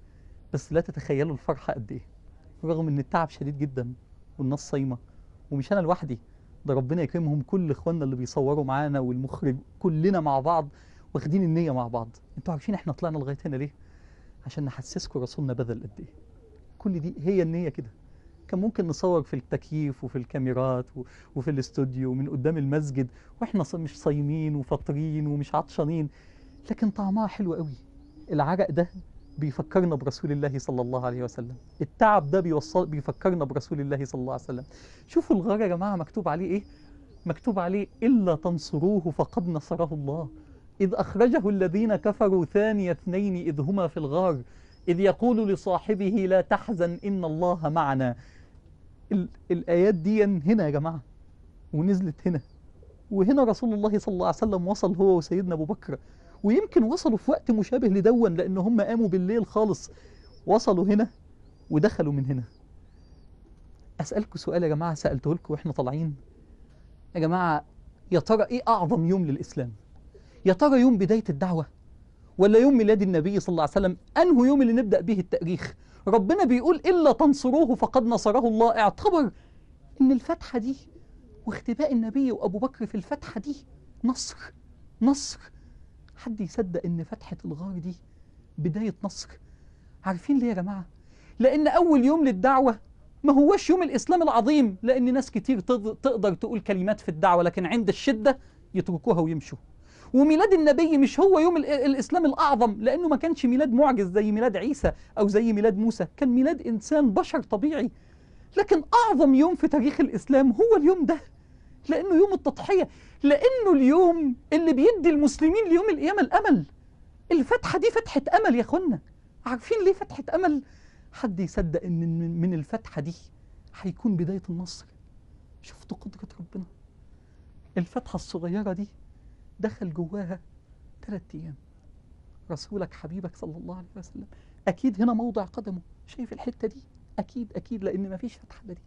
بس لا تتخيلوا الفرحه قد ايه رغم ان التعب شديد جدا والناس صايمه ومش انا لوحدي ده ربنا يكرمهم كل اخواننا اللي بيصوروا معانا والمخرج كلنا مع بعض واخدين النيه مع بعض انتوا عارفين احنا طلعنا لغايه هنا ليه عشان نحسسكم رسولنا بذل قد ايه كل دي هي النيه كده كان ممكن نصور في التكييف وفي الكاميرات و- وفي الاستوديو ومن قدام المسجد واحنا ص- مش صايمين وفاطرين ومش عطشانين لكن طعمها حلو قوي العرق ده بيفكرنا برسول الله صلى الله عليه وسلم التعب ده بيوصل بيفكرنا برسول الله صلى الله عليه وسلم شوفوا الغار يا جماعه مكتوب عليه ايه مكتوب عليه الا تنصروه فقد نصره الله اذ اخرجه الذين كفروا ثاني اثنين اذ هما في الغار اذ يقول لصاحبه لا تحزن ان الله معنا ال- الايات دي هنا يا جماعه ونزلت هنا وهنا رسول الله صلى الله عليه وسلم وصل هو وسيدنا ابو بكر ويمكن وصلوا في وقت مشابه لدون لان هم قاموا بالليل خالص وصلوا هنا ودخلوا من هنا اسالكم سؤال يا جماعه سالته لكم واحنا طالعين يا جماعه يا ترى ايه اعظم يوم للاسلام يا ترى يوم بدايه الدعوه ولا يوم ميلاد النبي صلى الله عليه وسلم انه يوم اللي نبدا به التاريخ ربنا بيقول الا تنصروه فقد نصره الله اعتبر ان الفتحه دي واختباء النبي وابو بكر في الفتحه دي نصر نصر حد يصدق ان فتحه الغار دي بدايه نصر عارفين ليه يا جماعه لان اول يوم للدعوه ما هوش يوم الاسلام العظيم لان ناس كتير تض- تقدر تقول كلمات في الدعوه لكن عند الشده يتركوها ويمشوا وميلاد النبي مش هو يوم ال- الاسلام الاعظم لانه ما كانش ميلاد معجز زي ميلاد عيسى او زي ميلاد موسى كان ميلاد انسان بشر طبيعي لكن اعظم يوم في تاريخ الاسلام هو اليوم ده لانه يوم التضحيه لانه اليوم اللي بيدي المسلمين ليوم القيامه الامل الفتحه دي فتحه امل يا اخوانا عارفين ليه فتحه امل حد يصدق ان من- من الفتحه دي هيكون بدايه النصر شفتوا قدره ربنا الفتحه الصغيره دي دخل جواها ثلاث ايام رسولك حبيبك صلى الله عليه وسلم اكيد هنا موضع قدمه شايف الحته دي اكيد اكيد لان مفيش فتحه إلا دي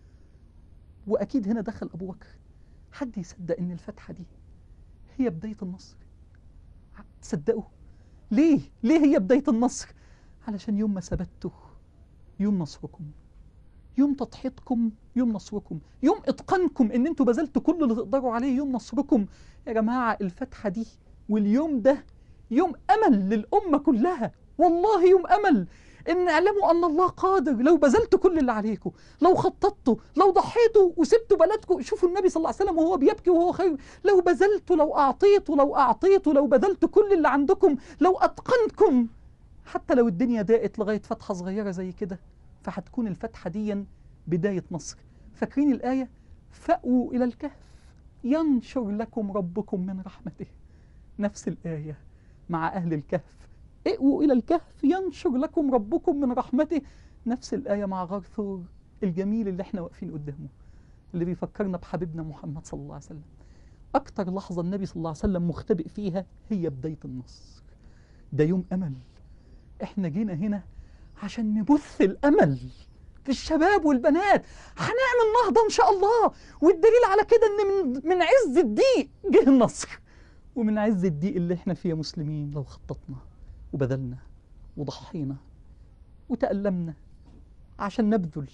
واكيد هنا دخل ابو بكر حد يصدق ان الفتحه دي هي بدايه النصر ع- تصدقوا ليه ليه هي بدايه النصر علشان يوم ما ثبتوا يوم نصركم يوم تضحيتكم يوم نصركم يوم اتقانكم ان انتوا بذلتوا كل اللي تقدروا عليه يوم نصركم يا جماعه الفتحه دي واليوم ده يوم امل للامه كلها والله يوم امل ان اعلموا ان الله قادر لو بذلتوا كل اللي عليكم لو خططتوا لو ضحيتوا وسبتوا بلدكم شوفوا النبي صلى الله عليه وسلم وهو بيبكي وهو خير لو بذلتوا لو اعطيتوا لو اعطيتوا لو بذلتوا كل اللي عندكم لو اتقنتم حتى لو الدنيا ضاقت لغايه فتحه صغيره زي كده فهتكون الفتحه دي بدايه نصر فاكرين الايه فاووا الى الكهف ينشر لكم ربكم من رحمته نفس الايه مع اهل الكهف ائووا الى الكهف ينشر لكم ربكم من رحمته نفس الايه مع غار ثور الجميل اللي احنا واقفين قدامه اللي بيفكرنا بحبيبنا محمد صلى الله عليه وسلم اكتر لحظه النبي صلى الله عليه وسلم مختبئ فيها هي بدايه النصر ده يوم امل احنا جينا هنا عشان نبث الامل في الشباب والبنات هنعمل نهضه ان شاء الله والدليل على كده ان من من عز الضيق جه النصر ومن عز الضيق اللي احنا فيه يا مسلمين لو خططنا وبذلنا وضحينا وتألمنا عشان نبذل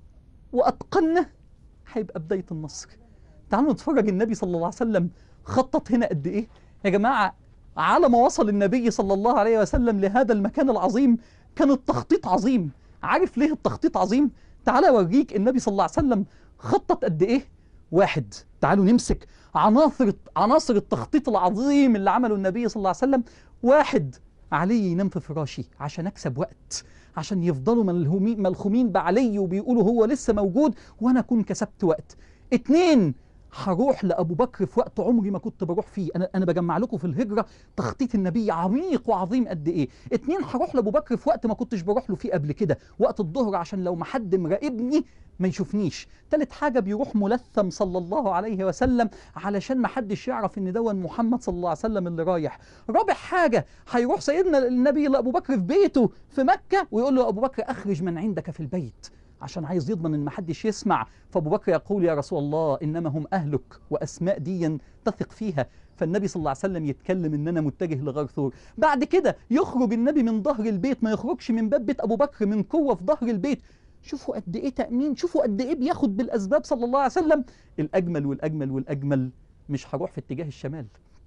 وأتقنا هيبقى بداية النصر تعالوا نتفرج النبي صلى الله عليه وسلم خطط هنا قد إيه يا جماعة على ما وصل النبي صلى الله عليه وسلم لهذا المكان العظيم كان التخطيط عظيم عارف ليه التخطيط عظيم تعال اوريك النبي صلى الله عليه وسلم خطط قد ايه واحد تعالوا نمسك عناصر عناصر التخطيط العظيم اللي عمله النبي صلى الله عليه وسلم واحد علي ينام في فراشي عشان اكسب وقت عشان يفضلوا ملهومين ملخومين بعلي وبيقولوا هو لسه موجود وانا اكون كسبت وقت اتنين هروح لابو بكر في وقت عمري ما كنت بروح فيه انا انا بجمع لكم في الهجره تخطيط النبي عميق وعظيم قد ايه اتنين هروح لابو بكر في وقت ما كنتش بروح له فيه قبل كده وقت الظهر عشان لو ما حد مراقبني ما يشوفنيش تالت حاجه بيروح ملثم صلى الله عليه وسلم علشان ما حدش يعرف ان دون محمد صلى الله عليه وسلم اللي رايح رابع حاجه هيروح سيدنا النبي لابو بكر في بيته في مكه ويقول له ابو بكر اخرج من عندك في البيت عشان عايز يضمن ان محدش يسمع فابو بكر يقول يا رسول الله انما هم اهلك واسماء ديا تثق فيها فالنبي صلى الله عليه وسلم يتكلم ان انا متجه لغار ثور بعد كده يخرج النبي من ظهر البيت ما يخرجش من باب بيت ابو بكر من قوه في ظهر البيت شوفوا قد ايه تامين شوفوا قد ايه بياخد بالاسباب صلى الله عليه وسلم الاجمل والاجمل والاجمل مش هروح في اتجاه الشمال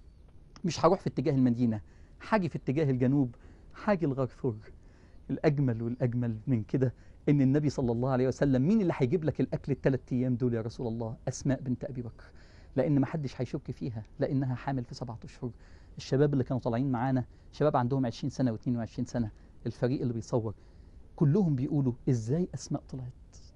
مش هروح في اتجاه المدينه حاجي في اتجاه الجنوب حاجي لغار ثور الاجمل والاجمل من كده ان النبي صلى الله عليه وسلم مين اللي هيجيب لك الاكل الثلاث ايام دول يا رسول الله اسماء بنت ابي بكر لان ما حدش هيشك فيها لانها حامل في سبعة اشهر الشباب اللي كانوا طالعين معانا شباب عندهم 20 سنه و22 سنه الفريق اللي بيصور كلهم بيقولوا ازاي اسماء طلعت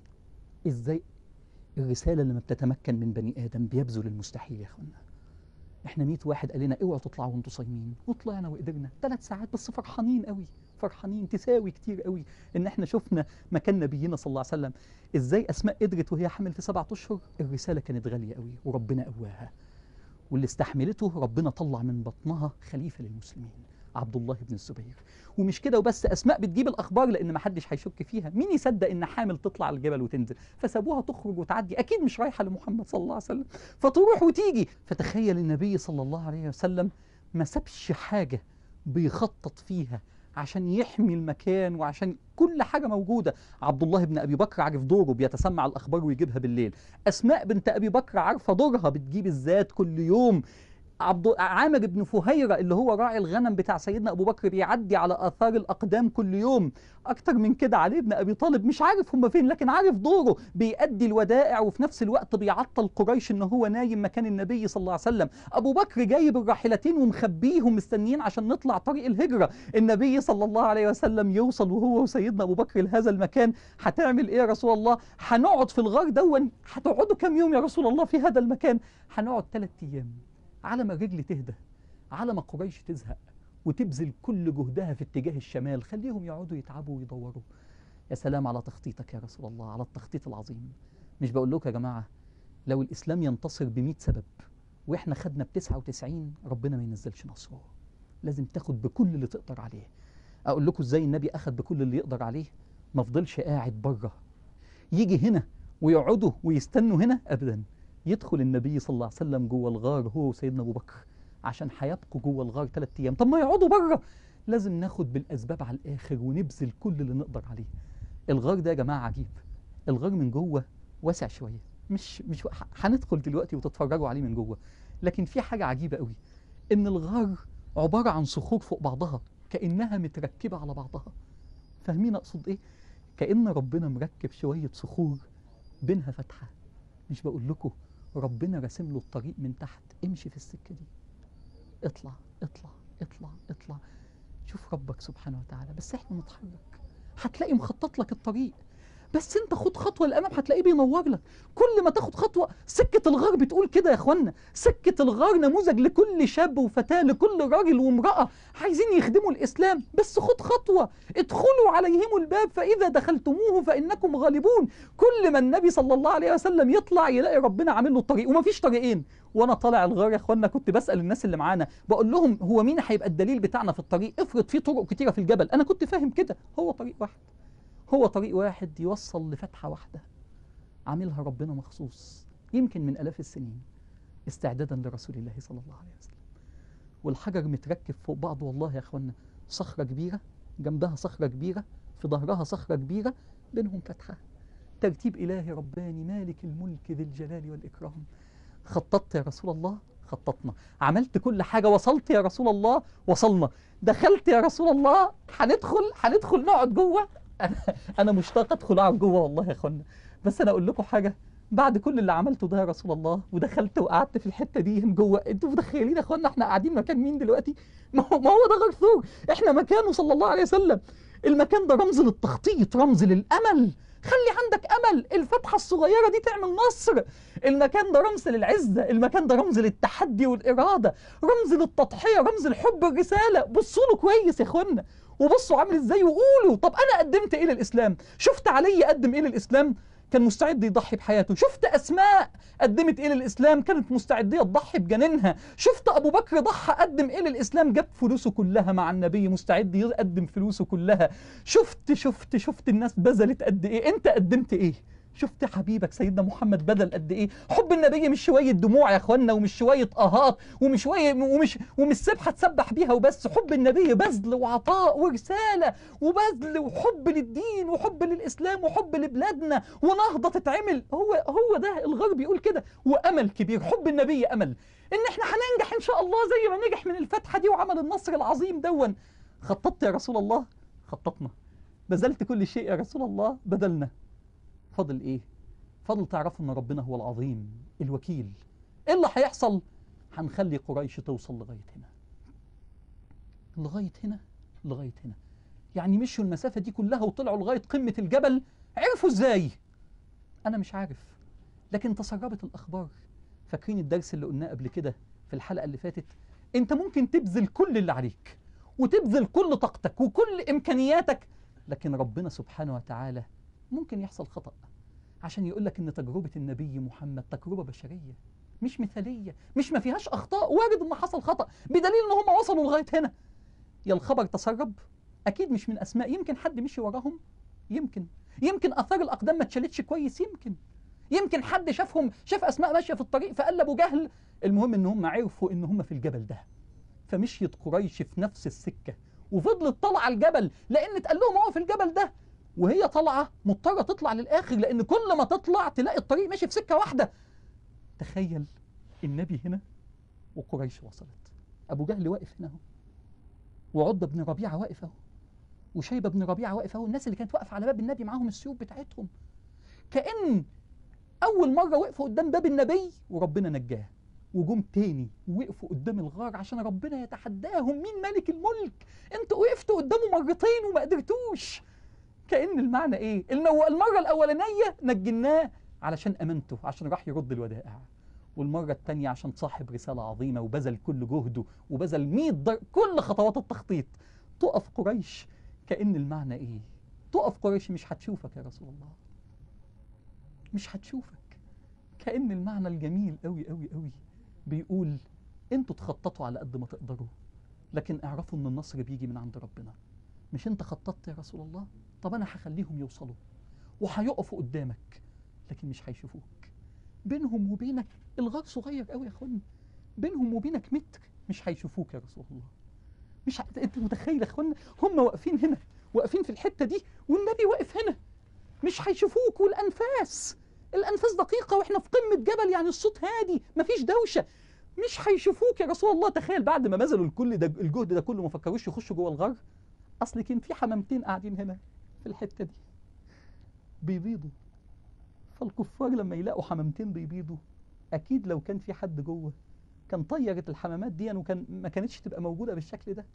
ازاي الرساله لما بتتمكن من بني ادم بيبذل المستحيل يا اخوانا احنا 100 واحد قال لنا اوعوا تطلعوا وانتوا صايمين وطلعنا وقدرنا ثلاث ساعات بس فرحانين قوي فرحانين تساوي كتير قوي ان احنا شفنا مكان نبينا صلى الله عليه وسلم ازاي اسماء قدرت وهي حامل في سبعة اشهر الرساله كانت غاليه قوي وربنا قواها واللي استحملته ربنا طلع من بطنها خليفه للمسلمين عبد الله بن الزبير ومش كده وبس اسماء بتجيب الاخبار لان ما حدش هيشك فيها مين يصدق ان حامل تطلع الجبل وتنزل فسابوها تخرج وتعدي اكيد مش رايحه لمحمد صلى الله عليه وسلم فتروح وتيجي فتخيل النبي صلى الله عليه وسلم ما سابش حاجه بيخطط فيها عشان يحمي المكان وعشان كل حاجه موجوده عبد الله بن ابي بكر عارف دوره بيتسمع الاخبار ويجيبها بالليل اسماء بنت ابي بكر عارفه دورها بتجيب الزاد كل يوم عبد عامر بن فهيرة اللي هو راعي الغنم بتاع سيدنا أبو بكر بيعدي على آثار الأقدام كل يوم أكتر من كده علي بن أبي طالب مش عارف هم فين لكن عارف دوره بيأدي الودائع وفي نفس الوقت بيعطل قريش إن هو نايم مكان النبي صلى الله عليه وسلم أبو بكر جايب الراحلتين ومخبيهم مستنيين عشان نطلع طريق الهجرة النبي صلى الله عليه وسلم يوصل وهو وسيدنا أبو بكر لهذا المكان هتعمل إيه يا رسول الله هنقعد في الغار دون هتقعدوا كام يوم يا رسول الله في هذا المكان هنقعد ثلاث أيام على ما الرجل تهدى على ما قريش تزهق وتبذل كل جهدها في اتجاه الشمال خليهم يقعدوا يتعبوا ويدوروا يا سلام على تخطيطك يا رسول الله على التخطيط العظيم مش بقول لكم يا جماعة لو الإسلام ينتصر بمئة سبب وإحنا خدنا بتسعة وتسعين ربنا ما ينزلش نصره لازم تاخد بكل اللي تقدر عليه أقول لكم إزاي النبي أخد بكل اللي يقدر عليه ما فضلش قاعد بره يجي هنا ويقعدوا ويستنوا هنا أبدا يدخل النبي صلى الله عليه وسلم جوه الغار هو وسيدنا ابو بكر عشان هيبقوا جوه الغار ثلاث ايام طب ما يقعدوا بره لازم ناخد بالاسباب على الاخر ونبذل كل اللي نقدر عليه الغار ده يا جماعه عجيب الغار من جوه واسع شويه مش مش هندخل دلوقتي وتتفرجوا عليه من جوه لكن في حاجه عجيبه قوي ان الغار عباره عن صخور فوق بعضها كانها متركبه على بعضها فاهمين اقصد ايه كان ربنا مركب شويه صخور بينها فتحه مش بقول لكم ربنا راسم له الطريق من تحت امشي في السكه دي اطلع اطلع اطلع اطلع شوف ربك سبحانه وتعالى بس احنا نتحرك هتلاقي مخطط لك الطريق بس انت خد خطوه للامام هتلاقيه بينور لك كل ما تاخد خطوه سكه الغار بتقول كده يا اخوانا سكه الغار نموذج لكل شاب وفتاه لكل راجل وامراه عايزين يخدموا الاسلام بس خد خطوه ادخلوا عليهم الباب فاذا دخلتموه فانكم غالبون كل ما النبي صلى الله عليه وسلم يطلع يلاقي ربنا عامل له الطريق ومفيش طريقين وانا طالع الغار يا اخوانا كنت بسال الناس اللي معانا بقول لهم هو مين هيبقى الدليل بتاعنا في الطريق افرض في طرق كتيره في الجبل انا كنت فاهم كده هو طريق واحد هو طريق واحد يوصل لفتحة واحدة عاملها ربنا مخصوص يمكن من آلاف السنين استعدادا لرسول الله صلى الله عليه وسلم والحجر متركب فوق بعض والله يا اخوانا صخرة كبيرة جنبها صخرة كبيرة في ظهرها صخرة كبيرة بينهم فتحة ترتيب إلهي رباني مالك الملك ذي الجلال والإكرام خططت يا رسول الله خططنا عملت كل حاجة وصلت يا رسول الله وصلنا دخلت يا رسول الله هندخل هندخل نقعد جوه انا انا مشتاق ادخل اقعد جوه والله يا اخوانا بس انا اقول لكم حاجه بعد كل اللي عملته ده يا رسول الله ودخلت وقعدت في الحته دي جوه انتوا متخيلين يا اخوانا احنا قاعدين مكان مين دلوقتي ما هو ما هو ده غار ثور احنا مكانه صلى الله عليه وسلم المكان ده رمز للتخطيط رمز للامل خلي عندك امل الفتحه الصغيره دي تعمل نصر المكان ده رمز للعزه المكان ده رمز للتحدي والاراده رمز للتضحيه رمز لحب الرساله بصوا له كويس يا اخوانا وبصوا عامل ازاي وقولوا طب انا قدمت ايه للاسلام شفت علي قدم ايه للاسلام كان مستعد يضحي بحياته شفت اسماء قدمت ايه للاسلام كانت مستعده تضحي بجنينها شفت ابو بكر ضحى قدم ايه للاسلام جاب فلوسه كلها مع النبي مستعد يقدم فلوسه كلها شفت شفت شفت الناس بذلت قد ايه انت قدمت ايه شفت حبيبك سيدنا محمد بدل قد ايه حب النبي مش شويه دموع يا اخوانا ومش شويه اهات ومش شويه ومش ومش سبحه تسبح بيها وبس حب النبي بذل وعطاء ورساله وبذل وحب للدين وحب للاسلام وحب لبلادنا ونهضه تتعمل هو هو ده الغرب يقول كده وامل كبير حب النبي امل ان احنا هننجح ان شاء الله زي ما نجح من الفتحه دي وعمل النصر العظيم دون خططت يا رسول الله خططنا بذلت كل شيء يا رسول الله بذلنا فاضل ايه فاضل تعرفوا ان ربنا هو العظيم الوكيل ايه اللي هيحصل هنخلي قريش توصل لغايه هنا لغايه هنا لغايه هنا يعني مشوا المسافه دي كلها وطلعوا لغايه قمه الجبل عرفوا ازاي انا مش عارف لكن تسربت الاخبار فاكرين الدرس اللي قلناه قبل كده في الحلقه اللي فاتت انت ممكن تبذل كل اللي عليك وتبذل كل طاقتك وكل امكانياتك لكن ربنا سبحانه وتعالى ممكن يحصل خطأ عشان يقول لك ان تجربة النبي محمد تجربة بشرية مش مثالية مش ما فيهاش اخطاء وارد ان حصل خطأ بدليل ان هم وصلوا لغاية هنا يا الخبر تسرب اكيد مش من اسماء يمكن حد مشي وراهم يمكن يمكن اثار الاقدام ما اتشالتش كويس يمكن يمكن حد شافهم شاف اسماء ماشيه في الطريق فقال ابو جهل المهم ان هم عرفوا ان هم في الجبل ده فمشيت قريش في نفس السكه وفضلت طالعه الجبل لان اتقال لهم هو في الجبل ده وهي طالعه مضطره تطلع للاخر لان كل ما تطلع تلاقي الطريق ماشي في سكه واحده تخيل النبي هنا وقريش وصلت ابو جهل واقف هنا اهو وعتبه بن ربيعه واقف اهو وشيبه بن ربيعه واقف اهو الناس اللي كانت واقفه على باب النبي معاهم السيوف بتاعتهم كأن أول مرة وقفوا قدام باب النبي وربنا نجاه وجم تاني وقفوا قدام الغار عشان ربنا يتحداهم مين ملك الملك انتوا وقفتوا قدامه مرتين وما قدرتوش كأن المعنى ايه المو- المرة الأولانية نجيناه علشان أمانته عشان راح يرد الودائع والمرة التانية عشان صاحب رسالة عظيمة وبذل كل جهده وبذل 100 در... كل خطوات التخطيط تقف قريش كأن المعنى ايه تقف قريش مش هتشوفك يا رسول الله مش هتشوفك كأن المعنى الجميل قوي قوي قوي بيقول انتوا تخططوا على قد ما تقدروا لكن اعرفوا ان النصر بيجي من عند ربنا مش انت خططت يا رسول الله طب انا هخليهم يوصلوا وهيقفوا قدامك لكن مش هيشوفوك بينهم وبينك الغار صغير قوي يا اخوانا بينهم وبينك متر مش هيشوفوك يا رسول الله مش ه... انت متخيل يا اخوانا هم واقفين هنا واقفين في الحته دي والنبي واقف هنا مش هيشوفوك والانفاس الانفاس دقيقه واحنا في قمه جبل يعني الصوت هادي مفيش دوشه مش هيشوفوك يا رسول الله تخيل بعد ما بذلوا الكل ده الجهد ده كله ما فكروش يخشوا جوه الغار اصل كان في حمامتين قاعدين هنا في الحته دي بيبيضوا فالكفار لما يلاقوا حمامتين بيبيضوا اكيد لو كان في حد جوه كان طيرت الحمامات دي وكان ما كانتش تبقى موجوده بالشكل ده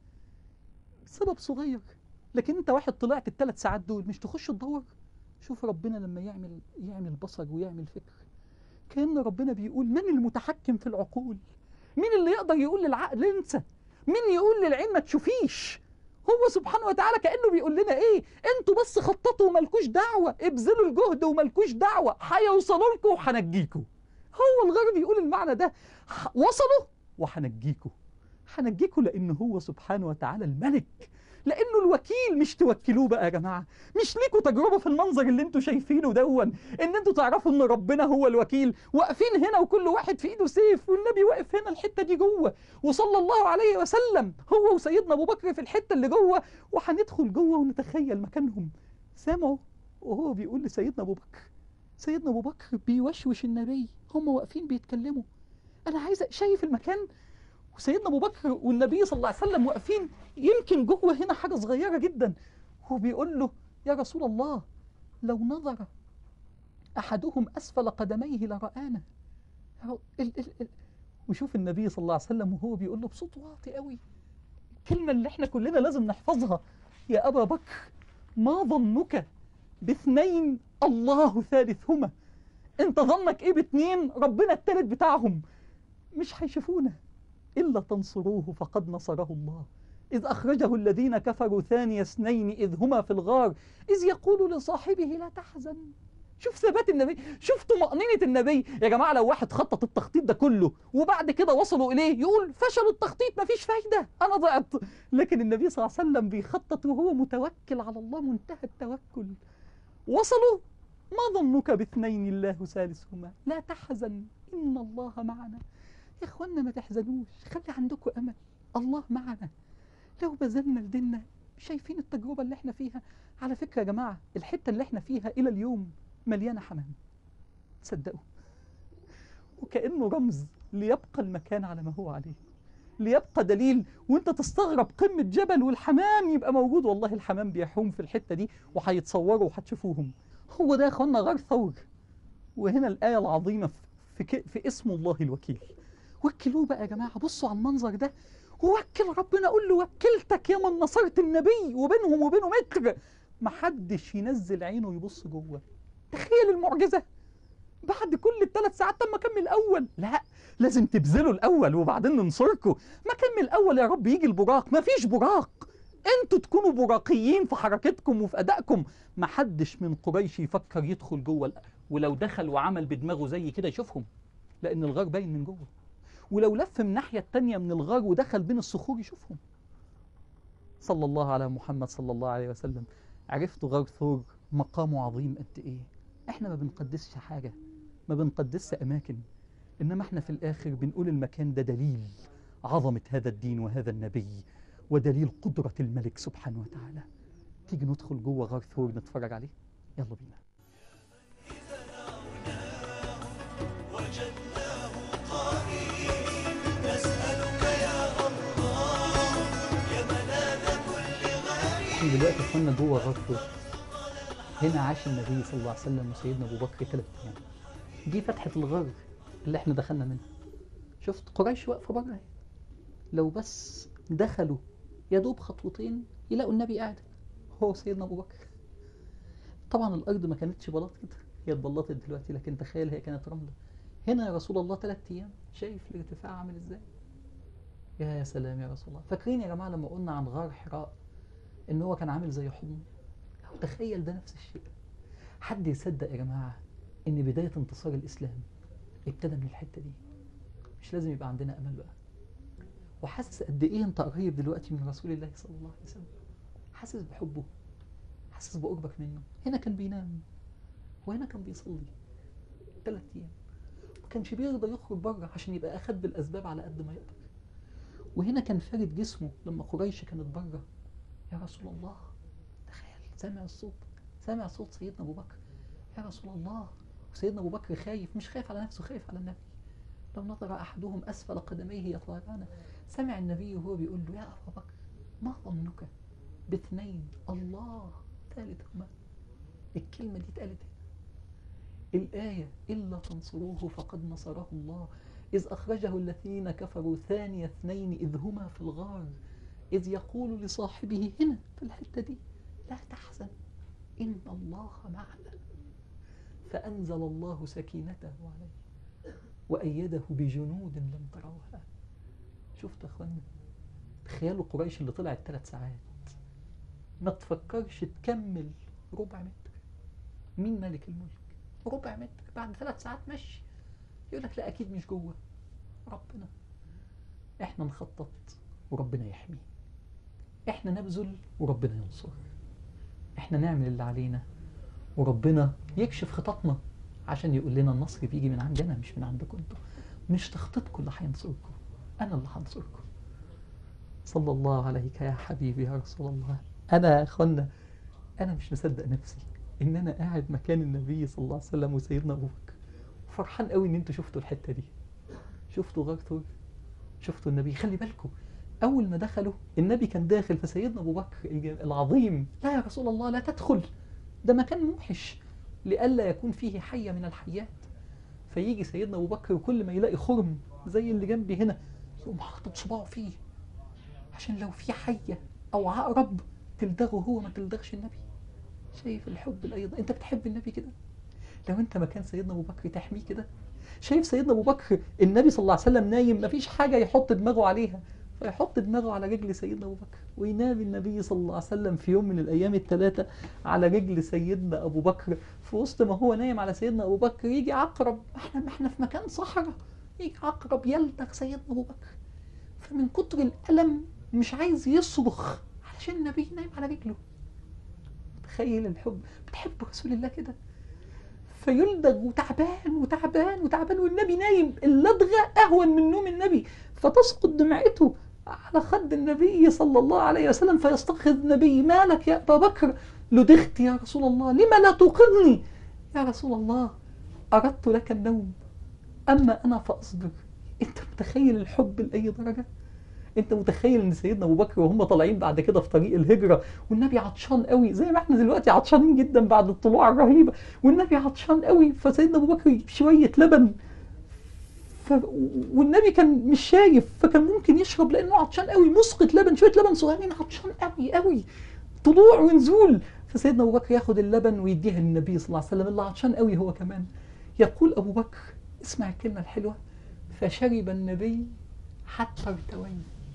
سبب صغير لكن انت واحد طلعت الثلاث ساعات دول مش تخش تدور شوف ربنا لما يعمل يعمل بصر ويعمل فكر كأن ربنا بيقول من المتحكم في العقول مين اللي يقدر يقول للعقل انسى مين يقول للعين ما تشوفيش هو سبحانه وتعالى كأنه بيقول لنا ايه انتوا بس خططوا وملكوش دعوة ابذلوا الجهد وملكوش دعوة هيوصلوا لكم وهنجيكم هو الغرب بيقول المعنى ده ح- وصلوا وهنجيكم هنجيكم لان هو سبحانه وتعالى الملك لانه الوكيل مش توكلوه بقى يا جماعه مش ليكوا تجربه في المنظر اللي انتوا شايفينه دون ان انتوا تعرفوا ان ربنا هو الوكيل واقفين هنا وكل واحد في ايده سيف والنبي واقف هنا الحته دي جوه وصلى الله عليه وسلم هو وسيدنا ابو بكر في الحته اللي جوه وهندخل جوه ونتخيل مكانهم سمعوا وهو بيقول لسيدنا ابو بكر سيدنا ابو بكر بيوشوش النبي هم واقفين بيتكلموا انا عايز شايف المكان وسيدنا ابو بكر والنبي صلى الله عليه وسلم واقفين يمكن جوه هنا حاجه صغيره جدا هو بيقول له يا رسول الله لو نظر احدهم اسفل قدميه لرانا ال ال ال وشوف النبي صلى الله عليه وسلم وهو بيقول له بصوت واطي قوي الكلمه اللي احنا كلنا لازم نحفظها يا ابا بكر ما ظنك باثنين الله ثالثهما انت ظنك ايه باتنين ربنا التالت بتاعهم مش هيشوفونا إلا تنصروه فقد نصره الله إذ أخرجه الذين كفروا ثاني اثنين إذ هما في الغار إذ يقول لصاحبه لا تحزن شوف ثبات النبي شوف طمأنينة النبي يا جماعة لو واحد خطط التخطيط ده كله وبعد كده وصلوا إليه يقول فشل التخطيط مفيش فايدة أنا ضعت لكن النبي صلى الله عليه وسلم بيخطط وهو متوكل على الله منتهى التوكل وصلوا ما ظنك باثنين الله ثالثهما لا تحزن إن الله معنا يا إخوانا ما تحزنوش خلي عندكم أمل الله معنا لو بذلنا لديننا شايفين التجربة اللي احنا فيها على فكرة يا جماعة الحتة اللي احنا فيها إلى اليوم مليانة حمام تصدقوا وكأنه رمز ليبقى المكان على ما هو عليه ليبقى دليل وانت تستغرب قمة جبل والحمام يبقى موجود والله الحمام بيحوم في الحتة دي وهيتصوروا وهتشوفوهم هو ده يا اخوانا غار ثور وهنا الآية العظيمة في, في, ك- في اسم الله الوكيل وكلوه بقى يا جماعة بصوا على المنظر ده ووكل ربنا قول له وكلتك يا من نصرت النبي وبينهم وبينه متر محدش ينزل عينه ويبص جوه تخيل المعجزة بعد كل الثلاث ساعات طب ما كمل الاول لا لازم تبذلوا الاول وبعدين ننصركم ما كمل الاول يا رب يجي البراق ما فيش براق انتوا تكونوا براقيين في حركتكم وفي ادائكم ما حدش من قريش يفكر يدخل جوه ال- ولو دخل وعمل بدماغه زي كده يشوفهم لان الغار باين من جوه ولو لف من الناحيه التانيه من الغار ودخل بين الصخور يشوفهم صلى الله على محمد صلى الله عليه وسلم عرفتوا غار ثور مقامه عظيم قد ايه احنا ما بنقدسش حاجه ما بنقدسش اماكن انما احنا في الاخر بنقول المكان ده دليل عظمه هذا الدين وهذا النبي ودليل قدره الملك سبحانه وتعالى تيجي ندخل جوه غار ثور نتفرج عليه يلا بينا وجدناه قائم نسألك يا الله يا ملاذ كل غريب احنا دلوقتي دخلنا جوه غار ثور هنا عاش النبي صلى الله عليه وسلم وسيدنا ابو بكر ثلاث ايام دي فتحه الغار اللي احنا دخلنا منها شفت قريش واقفه بره اهي. لو بس دخلوا يا دوب خطوتين يلاقوا النبي قاعد هو سيدنا ابو بكر طبعا الارض ما كانتش بلاط كده هي اتبلطت دلوقتي لكن تخيل هي كانت رمله هنا يا رسول الله ثلاث ايام شايف الارتفاع عامل ازاي يا سلام يا رسول الله فاكرين يا جماعه لما قلنا عن غار حراء ان هو كان عامل زي حضن أو تخيل ده نفس الشيء حد يصدق يا جماعه ان بدايه انتصار الاسلام ابتدى من الحته دي مش لازم يبقى عندنا امل بقى وحاسس قد ايه انت قريب دلوقتي من رسول الله صلى الله عليه وسلم حاسس بحبه حاسس بقربك منه هنا كان بينام وهنا كان بيصلي ثلاث ايام ما كانش بيرضى يخرج بره عشان يبقى اخد بالاسباب على قد ما يقدر وهنا كان فارد جسمه لما قريش كانت بره يا رسول الله تخيل سامع الصوت سامع صوت سيدنا ابو بكر يا رسول الله وسيدنا ابو بكر خايف مش خايف على نفسه خايف على النبي لو نظر احدهم اسفل قدميه يطلعان سمع النبي وهو بيقول له يا ابا بكر ما ظنك باثنين الله ثالثهما الكلمه دي اتقالت هنا الآية إلا تنصروه فقد نصره الله إذ أخرجه الذين كفروا ثاني اثنين إذ هما في الغار إذ يقول لصاحبه هنا في الحتة دي لا تحزن إن الله معنا فأنزل الله سكينته عليه وأيده بجنود لم تروها شفت يا أخوانا تخيلوا قريش اللي طلعت ثلاث ساعات ما تفكرش تكمل ربع متر مين ملك الملك ربع متر بعد ثلاث ساعات مشي يقول لك لا اكيد مش جوه ربنا احنا نخطط وربنا يحمي احنا نبذل وربنا ينصر احنا نعمل اللي علينا وربنا يكشف خططنا عشان يقول لنا النصر بيجي من عندنا مش من عندكم انتوا مش تخطيطكم اللي هينصركم انا اللي هنصركم صلى الله عليك يا حبيبي يا رسول الله انا يا اخوانا انا مش مصدق نفسي ان انا قاعد مكان النبي صلى الله عليه وسلم وسيدنا ابو بكر وفرحان قوي ان انتوا شفتوا الحته دي شفتوا غار ثور شفتوا النبي خلي بالكم اول ما دخلوا النبي كان داخل فسيدنا ابو بكر الج- العظيم لا يا رسول الله لا تدخل ده مكان موحش لئلا يكون فيه حيه من الحيات فيجي سيدنا ابو بكر وكل ما يلاقي خرم زي اللي جنبي هنا يقوم حاطط صباعه فيه عشان لو في حيه او عقرب تلدغه هو ما تلدغش النبي شايف الحب الايضا انت بتحب النبي كده لو انت مكان سيدنا ابو بكر تحميه كده شايف سيدنا ابو بكر النبي صلى الله عليه وسلم نايم مفيش حاجه يحط دماغه عليها فيحط دماغه على رجل سيدنا ابو بكر وينام النبي صلى الله عليه وسلم في يوم من الايام الثلاثه على رجل سيدنا ابو بكر في وسط ما هو نايم على سيدنا ابو بكر يجي عقرب احنا احنا في مكان صحراء يجي عقرب يلدغ سيدنا ابو بكر فمن كتر الالم مش عايز يصرخ علشان النبي نايم على رجله تخيل الحب بتحب رسول الله كده فيلدغ وتعبان وتعبان وتعبان والنبي نايم اللدغه اهون من نوم النبي فتسقط دمعته على خد النبي صلى الله عليه وسلم فيستيقظ النبي مالك يا ابا بكر لدغت يا رسول الله لما لا توقظني يا رسول الله اردت لك النوم اما انا فاصبر انت متخيل الحب لاي درجه انت متخيل ان سيدنا ابو بكر وهم طالعين بعد كده في طريق الهجره والنبي عطشان قوي زي ما احنا دلوقتي عطشانين جدا بعد الطلوع الرهيبه والنبي عطشان قوي فسيدنا ابو بكر يجيب شويه لبن ف... والنبي كان مش شايف فكان ممكن يشرب لانه عطشان قوي مسقط لبن شويه لبن صغيرين عطشان قوي قوي طلوع ونزول فسيدنا ابو بكر ياخد اللبن ويديها للنبي صلى الله عليه وسلم اللي عطشان قوي هو كمان يقول ابو بكر اسمع الكلمه الحلوه فشرب النبي حتى ارتويت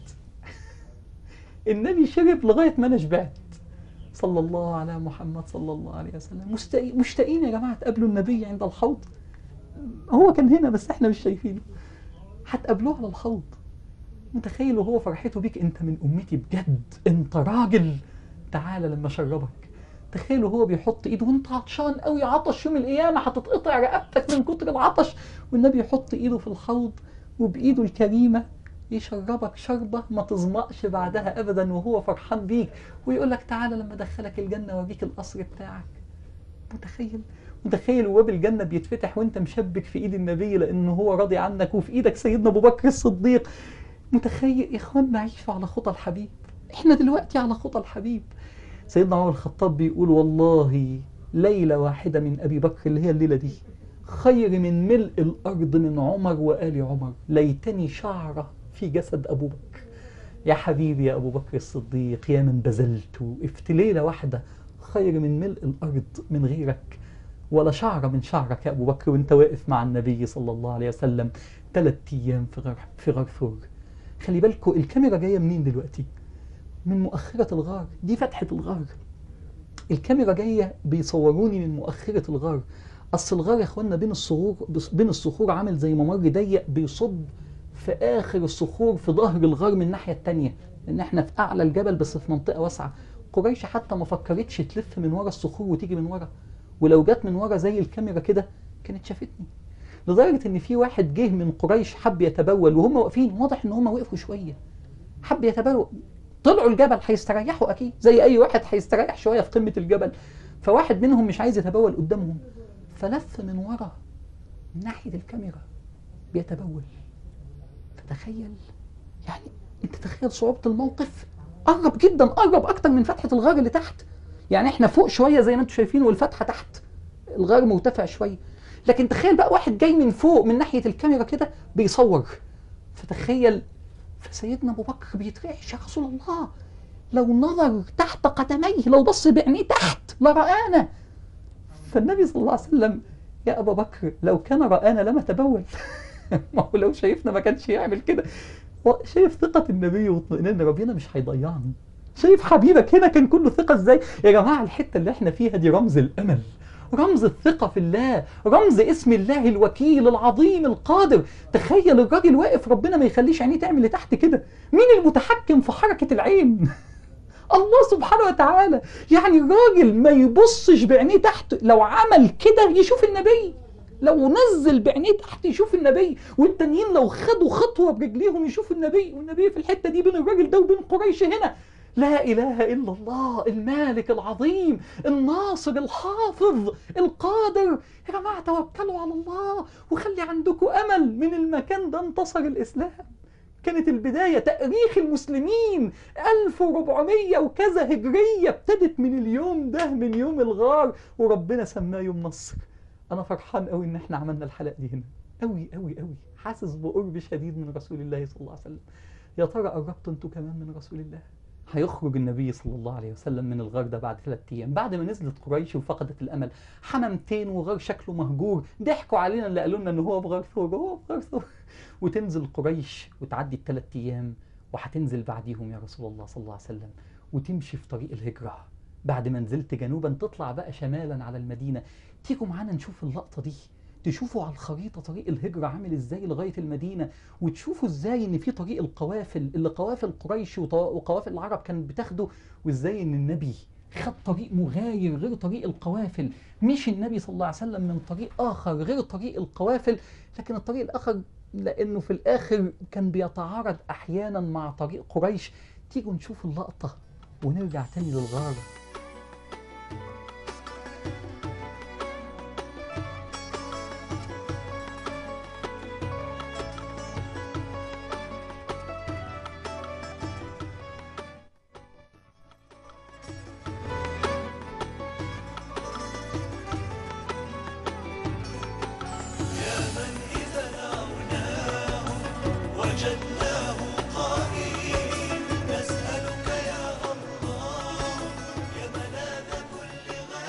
النبي شرب لغايه ما انا شبعت صلى الله على محمد صلى الله عليه وسلم مشتاق- مشتاقين يا جماعه تقابلوا النبي عند الحوض هو كان هنا بس احنا مش شايفينه هتقابلوه على الحوض متخيل وهو فرحته بيك انت من امتي بجد انت راجل تعالى لما اشربك تخيل وهو بيحط ايده وانت عطشان قوي عطش يوم القيامه هتتقطع رقبتك من كتر العطش والنبي يحط ايده في الحوض وبايده الكريمه يشربك شربه ما تظمأش بعدها ابدا وهو فرحان بيك ويقول لك تعالى لما ادخلك الجنه واوريك القصر بتاعك متخيل متخيل وباب الجنه بيتفتح وانت مشبك في ايد النبي لانه هو راضي عنك وفي ايدك سيدنا ابو بكر الصديق متخيل يا اخوانا عيشوا على خطى الحبيب احنا دلوقتي على خطى الحبيب سيدنا عمر الخطاب بيقول والله ليله واحده من ابي بكر اللي هي الليله دي خير من ملء الارض من عمر وال عمر ليتني شعره في جسد ابو بكر يا حبيبي يا ابو بكر الصديق يا من بذلت وقفت ليله واحده خير من ملء الارض من غيرك ولا شعره من شعرك يا ابو بكر وانت واقف مع النبي صلى الله عليه وسلم ثلاث ايام في غار في غار ثور خلي بالكوا الكاميرا جايه منين دلوقتي من مؤخره الغار دي فتحه الغار الكاميرا جايه بيصوروني من مؤخره الغار اصل الغار يا اخوانا بين الصخور بين الصخور عامل زي ممر ضيق بيصب في اخر الصخور في ظهر الغار من الناحيه التانية لان احنا في اعلى الجبل بس في منطقه واسعه قريش حتى ما فكرتش تلف من ورا الصخور وتيجي من ورا ولو جت من ورا زي الكاميرا كده كانت شافتني لدرجه ان في واحد جه من قريش حب يتبول وهم واقفين واضح ان هم وقفوا شويه حب يتبول طلعوا الجبل هيستريحوا اكيد زي اي واحد هيستريح شويه في قمه الجبل فواحد منهم مش عايز يتبول قدامهم فلف من ورا من ناحيه الكاميرا بيتبول فتخيل يعني انت تخيل صعوبه الموقف قرب جدا قرب اكتر من فتحه الغار اللي تحت يعني احنا فوق شويه زي ما انتم شايفين والفتحه تحت الغار مرتفع شويه لكن تخيل بقى واحد جاي من فوق من ناحيه الكاميرا كده بيصور فتخيل فسيدنا ابو بكر بيترعش يا رسول الله لو نظر تحت قدميه لو بص بعينيه تحت لرآنا فالنبي صلى الله عليه وسلم يا ابا بكر لو كان رآنا لما تبول ما هو لو شايفنا ما كانش يعمل كده هو شايف ثقة النبي واطمئنان ربنا مش هيضيعني شايف حبيبك هنا كان كله ثقة ازاي يا جماعة الحتة اللي احنا فيها دي رمز الأمل رمز الثقة في الله رمز اسم الله الوكيل العظيم القادر تخيل الراجل واقف ربنا ما يخليش عينيه تعمل لتحت كده مين المتحكم في حركة العين الله سبحانه وتعالى يعني الراجل ما يبصش بعينيه تحت لو عمل كده يشوف النبي لو نزل بعينيه تحت يشوف النبي والتانيين لو خدوا خطوه برجليهم يشوفوا النبي والنبي في الحته دي بين الراجل ده وبين قريش هنا لا اله الا الله المالك العظيم الناصر الحافظ القادر يا جماعه توكلوا على الله وخلي عندكم امل من المكان ده انتصر الاسلام كانت البداية تأريخ المسلمين 1400 وكذا هجرية ابتدت من اليوم ده من يوم الغار وربنا سماه يوم نصر أنا فرحان قوي إن إحنا عملنا الحلقة دي هنا قوي قوي قوي حاسس بقرب شديد من رسول الله صلى الله عليه وسلم يا ترى قربتوا أنتوا كمان من رسول الله هيخرج النبي صلى الله عليه وسلم من الغار ده بعد ثلاث ايام بعد ما نزلت قريش وفقدت الامل حمامتين وغار شكله مهجور ضحكوا علينا اللي قالوا لنا ان هو في غار ثور هو في غار ثور وتنزل قريش وتعدي الثلاث ايام وهتنزل بعديهم يا رسول الله صلى الله عليه وسلم وتمشي في طريق الهجره بعد ما نزلت جنوبا تطلع بقى شمالا على المدينه تيجوا معانا نشوف اللقطه دي تشوفوا على الخريطه طريق الهجره عامل ازاي لغايه المدينه وتشوفوا ازاي ان في طريق القوافل اللي قوافل قريش وط- وقوافل العرب كانت بتاخده وازاي ان النبي خد طريق مغاير غير طريق القوافل مشي النبي صلى الله عليه وسلم من طريق آخر غير طريق القوافل لكن الطريق الآخر لأنه في الآخر كان بيتعارض أحيانا مع طريق قريش تيجوا نشوف اللقطة ونرجع تاني للغار يا من إذا دعوناه وجدناه قائم نسألك يا الله يا ملاذ كل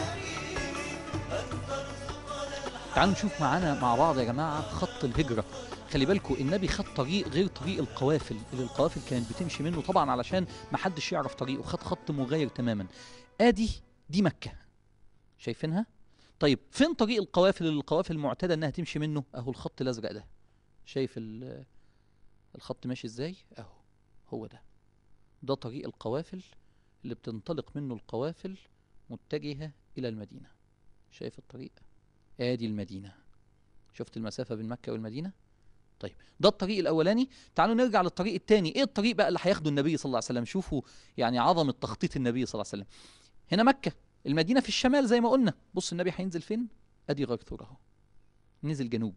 غريب أن ترزقنا الحق تعالوا نشوف معانا مع بعض يا جماعة خط الهجرة خلي بالكم النبي خد طريق غير طريق القوافل اللي القوافل كانت بتمشي منه طبعا علشان ما حدش يعرف طريقه خد خط مغاير تماما ادي دي مكة شايفينها طيب فين طريق القوافل اللي القوافل المعتادة انها تمشي منه اهو الخط الازرق ده شايف ال- الخط ماشي ازاي اهو هو ده ده طريق القوافل اللي بتنطلق منه القوافل متجهة الى المدينة شايف الطريق ادي المدينة شفت المسافة بين مكة والمدينة طيب ده الطريق الاولاني تعالوا نرجع للطريق الثاني ايه الطريق بقى اللي هياخده النبي صلى الله عليه وسلم شوفوا يعني عظمة تخطيط النبي صلى الله عليه وسلم هنا مكة المدينة في الشمال زي ما قلنا بص النبي هينزل فين ادي غار ثور اهو نزل جنوب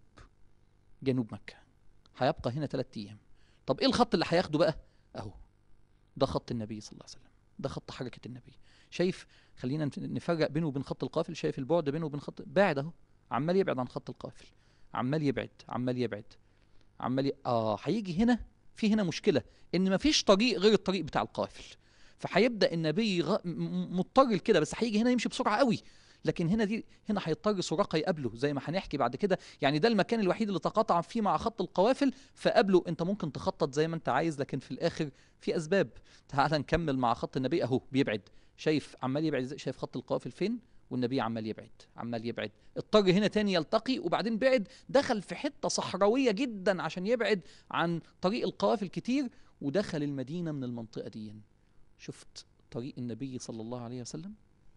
جنوب مكة هيبقى هنا ثلاث ايام طب ايه الخط اللي هياخده بقى اهو ده خط النبي صلى الله عليه وسلم ده خط حركة النبي شايف خلينا نف- نفرق بينه وبين خط القافل شايف البعد بينه وبين خط باعد اهو عمال يبعد عن خط القافل عمال يبعد عمال يبعد عمال ي... اه هيجي هنا في هنا مشكله ان مفيش طريق غير الطريق بتاع القافل فهيبدا النبي غ... م- م- مضطر لكده بس هيجي هنا يمشي بسرعه قوي لكن هنا دي هنا هيضطر سراقه يقابله زي ما هنحكي بعد كده يعني ده المكان الوحيد اللي تقاطع فيه مع خط القوافل فقابله انت ممكن تخطط زي ما انت عايز لكن في الاخر في اسباب تعال نكمل مع خط النبي اهو بيبعد شايف عمال يبعد إزاي؟ شايف خط القوافل فين والنبي عمال يبعد عمال يبعد اضطر هنا تاني يلتقي وبعدين بعد دخل في حته صحراويه جدا عشان يبعد عن طريق القوافل كتير ودخل المدينه من المنطقه دي شفت طريق النبي صلى الله عليه وسلم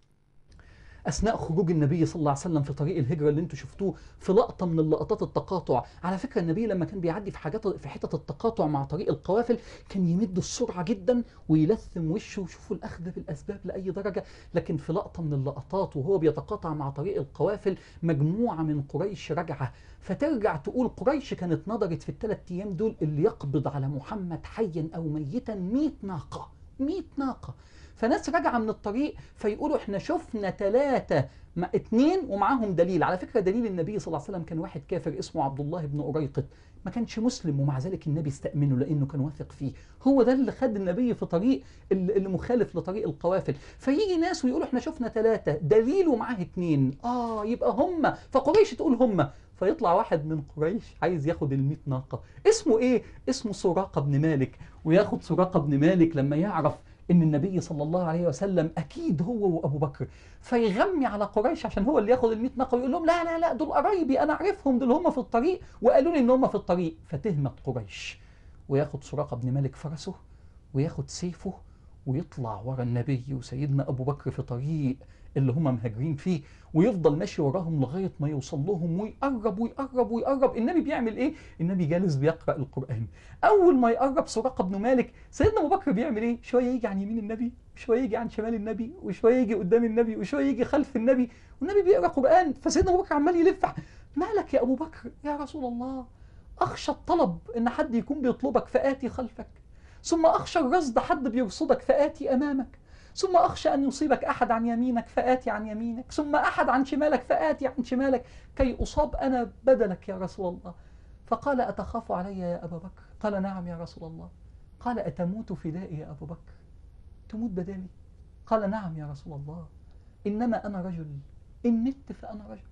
اثناء خروج النبي صلى الله عليه وسلم في طريق الهجره اللي انتم شفتوه في لقطه من اللقطات التقاطع على فكره النبي لما كان بيعدي في حاجات في حتت التقاطع مع طريق القوافل كان يمد السرعه جدا ويلثم وشه وشوفوا الاخذ بالاسباب لاي درجه لكن في لقطه من اللقطات وهو بيتقاطع مع طريق القوافل مجموعه من قريش راجعه فترجع تقول قريش كانت نظرت في الثلاث ايام دول اللي يقبض على محمد حيا او ميتا 100 ناقه 100 ناقه فناس راجعه من الطريق فيقولوا احنا شفنا ثلاثه مع اتنين ومعاهم دليل على فكره دليل النبي صلى الله عليه وسلم كان واحد كافر اسمه عبد الله بن أريقط ما كانش مسلم ومع ذلك النبي استأمنه لأنه كان واثق فيه هو ده اللي خد النبي في طريق اللي اللي مخالف لطريق القوافل فيجي ناس ويقولوا احنا شفنا ثلاثة دليل ومعاه اتنين اه يبقى هم فقريش تقول هم فيطلع واحد من قريش عايز ياخد ال 100 ناقة اسمه ايه اسمه سراقة بن مالك وياخد سراقة بن مالك لما يعرف ان النبي صلى الله عليه وسلم اكيد هو وابو بكر فيغمي على قريش عشان هو اللي ياخد ال 100 ناقه ويقول لهم لا لا لا دول قرايبي انا عارفهم دول هم في الطريق وقالوا لي ان هم في الطريق فتهمت قريش وياخد سراقه بن مالك فرسه وياخد سيفه ويطلع ورا النبي وسيدنا ابو بكر في طريق اللي هم مهاجرين فيه ويفضل ماشي وراهم لغايه ما يوصل لهم ويقرب ويقرب ويقرب النبي بيعمل ايه النبي جالس بيقرا القران اول ما يقرب سراقه بن مالك سيدنا ابو بكر بيعمل ايه شويه يجي عن يمين النبي وشويه يجي عن شمال النبي وشويه يجي قدام النبي وشويه يجي خلف النبي والنبي بيقرا قران فسيدنا ابو بكر عمال يلف مالك يا ابو بكر يا رسول الله اخشى الطلب ان حد يكون بيطلبك فاتي خلفك ثم اخشى الرصد حد بيرصدك فاتي امامك ثم اخشى ان يصيبك احد عن يمينك فاتي عن يمينك ثم احد عن شمالك فاتي عن شمالك كي اصاب انا بدلك يا رسول الله فقال اتخاف علي يا ابا بكر قال نعم يا رسول الله قال اتموت فدائي يا ابو بكر تموت بدالي قال نعم يا رسول الله انما انا رجل ان مت فانا رجل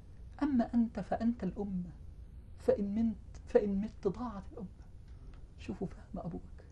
اما انت فانت الامه فان مت فان مت ضاعت الامه شوفوا فهم ابو بكر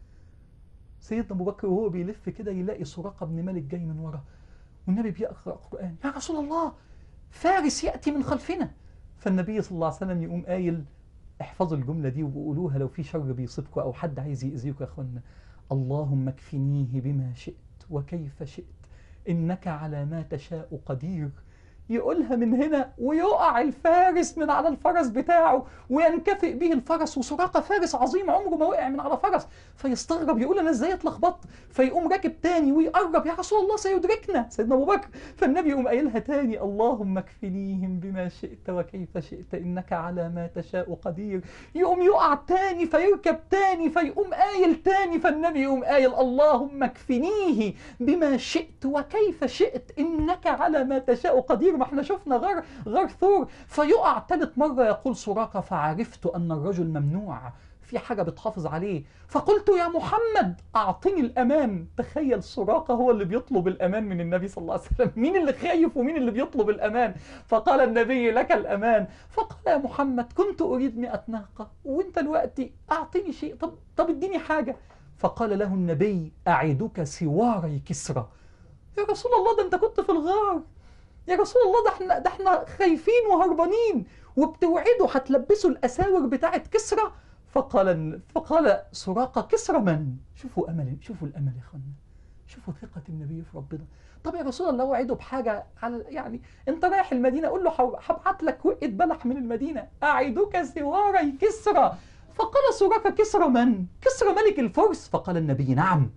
سيدنا ابو بكر وهو بيلف كده يلاقي سراقه بن مالك جاي من ورا والنبي بيقرا قران يا رسول الله فارس ياتي من خلفنا فالنبي صلى الله عليه وسلم يقوم قايل احفظوا الجمله دي وقولوها لو في شر بيصيبكم او حد عايز ياذيكم يا اخوانا اللهم اكفنيه بما شئت وكيف شئت إنك على ما تشاء قدير يقولها من هنا ويقع الفارس من على الفرس بتاعه وينكفئ به الفرس وسراقة فارس عظيم عمره ما وقع من على فرس فيستغرب يقول انا ازاي اتلخبطت فيقوم راكب تاني ويقرب يا رسول الله سيدركنا سيدنا ابو بكر فالنبي يقوم قايلها تاني اللهم اكفنيهم بما شئت وكيف شئت انك على ما تشاء قدير يقوم يقع تاني فيركب تاني فيقوم قايل تاني فالنبي يقوم قايل اللهم اكفنيه بما شئت وكيف شئت انك على ما تشاء قدير ما احنا شفنا غار غار ثور فيقع ثالث مره يقول سراقه فعرفت ان الرجل ممنوع في حاجه بتحافظ عليه فقلت يا محمد اعطني الامان تخيل سراقه هو اللي بيطلب الامان من النبي صلى الله عليه وسلم مين اللي خايف ومين اللي بيطلب الامان فقال النبي لك الامان فقال يا محمد كنت اريد مئة ناقه وانت دلوقتي اعطني شيء طب طب اديني حاجه فقال له النبي اعدك سواري كسرى يا رسول الله ده انت كنت في الغار يا رسول الله ده احنا ده احنا خايفين وهربانين وبتوعدوا هتلبسوا الاساور بتاعت كسرى فقال فقال سراقه كسرى من؟ شوفوا امل شوفوا الامل يا اخوانا شوفوا ثقه النبي في ربنا طب يا رسول الله وعده بحاجه على يعني انت رايح المدينه قول له هبعت لك وقه بلح من المدينه اعدك سواري كسرى فقال سراقه كسرى من؟ كسرى ملك الفرس فقال النبي نعم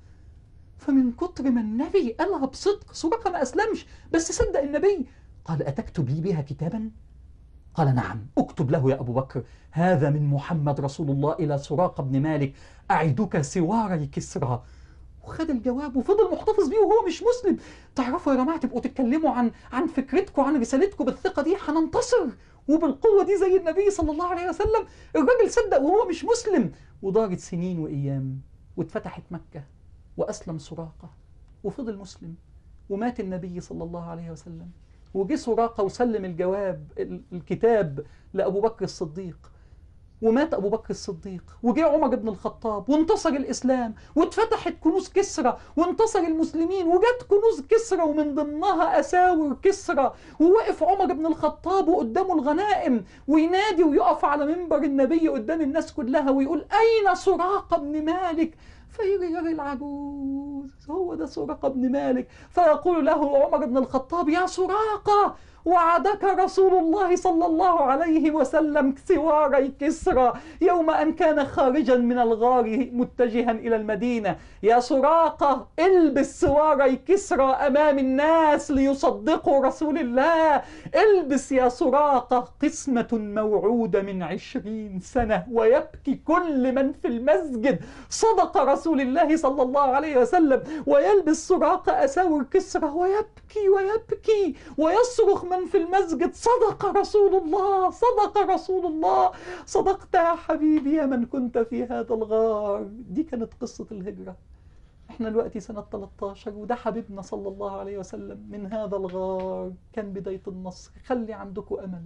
فمن كتر ما النبي قالها بصدق سراقه ما اسلمش بس صدق النبي قال اتكتب لي بها كتابا قال نعم اكتب له يا ابو بكر هذا من محمد رسول الله الى سراقه بن مالك اعدك سواري كسرى وخد الجواب وفضل محتفظ بيه وهو مش مسلم تعرفوا يا جماعه تبقوا تتكلموا عن عن فكرتكم عن رسالتكم بالثقه دي هننتصر وبالقوه دي زي النبي صلى الله عليه وسلم الراجل صدق وهو مش مسلم ودارت سنين وايام واتفتحت مكه وأسلم سراقة وفضل مسلم ومات النبي صلى الله عليه وسلم وجه سراقة وسلم الجواب الكتاب لأبو بكر الصديق ومات أبو بكر الصديق وجه عمر بن الخطاب وانتصر الإسلام واتفتحت كنوز كسرى وانتصر المسلمين وجت كنوز كسرى ومن ضمنها أساور كسرى ووقف عمر بن الخطاب وقدامه الغنائم وينادي ويقف على منبر النبي قدام الناس كلها ويقول أين سراقة بن مالك فيجي راجل عجوز هو ده سراقة بن مالك فيقول له عمر بن الخطاب يا سراقة وعدك رسول الله صلى الله عليه وسلم سواري كسرى يوم أن كان خارجا من الغار متجها إلى المدينة يا سراقة البس سواري كسرى أمام الناس ليصدقوا رسول الله البس يا سراقة قسمة موعودة من عشرين سنة ويبكي كل من في المسجد صدق رسول الله صلى الله عليه وسلم ويلبس سراقة أساور كسرى ويبكي ويبكي ويصرخ من في المسجد صدق رسول الله صدق رسول الله صدقت يا حبيبي يا من كنت في هذا الغار دي كانت قصة الهجرة احنا دلوقتي سنة 13 وده حبيبنا صلى الله عليه وسلم من هذا الغار كان بداية النصر خلي عندكم أمل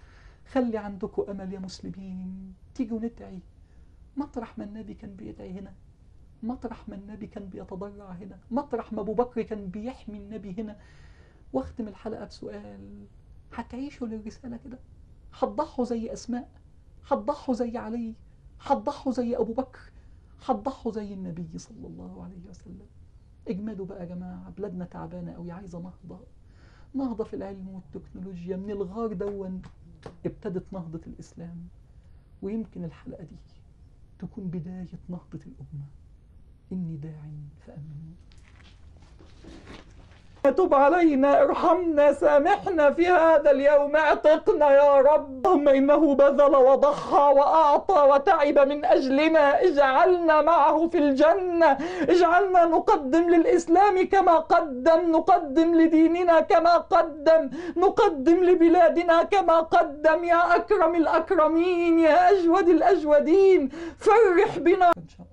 خلي عندكم أمل يا مسلمين تيجوا ندعي مطرح ما النبي كان بيدعي هنا مطرح ما النبي كان بيتضرع هنا مطرح ما أبو بكر كان بيحمي النبي هنا واختم الحلقة بسؤال هتعيشوا للرسالة كده هتضحوا زي أسماء هتضحوا زي علي هتضحوا زي أبو بكر هتضحوا زي النبي صلى الله عليه وسلم اجمدوا بقى يا جماعة بلادنا تعبانة أوي عايزة نهضة نهضة في العلم والتكنولوجيا من الغار دون ابتدت نهضة الإسلام ويمكن الحلقة دي تكون بداية نهضة الأمة إني داع فأمنوا تب علينا ارحمنا سامحنا في هذا اليوم اعتقنا يا رب اللهم انه بذل وضحى واعطى وتعب من اجلنا اجعلنا معه في الجنه اجعلنا نقدم للاسلام كما قدم نقدم لديننا كما قدم نقدم لبلادنا كما قدم يا اكرم الاكرمين يا اجود الاجودين فرح بنا ان شاء الله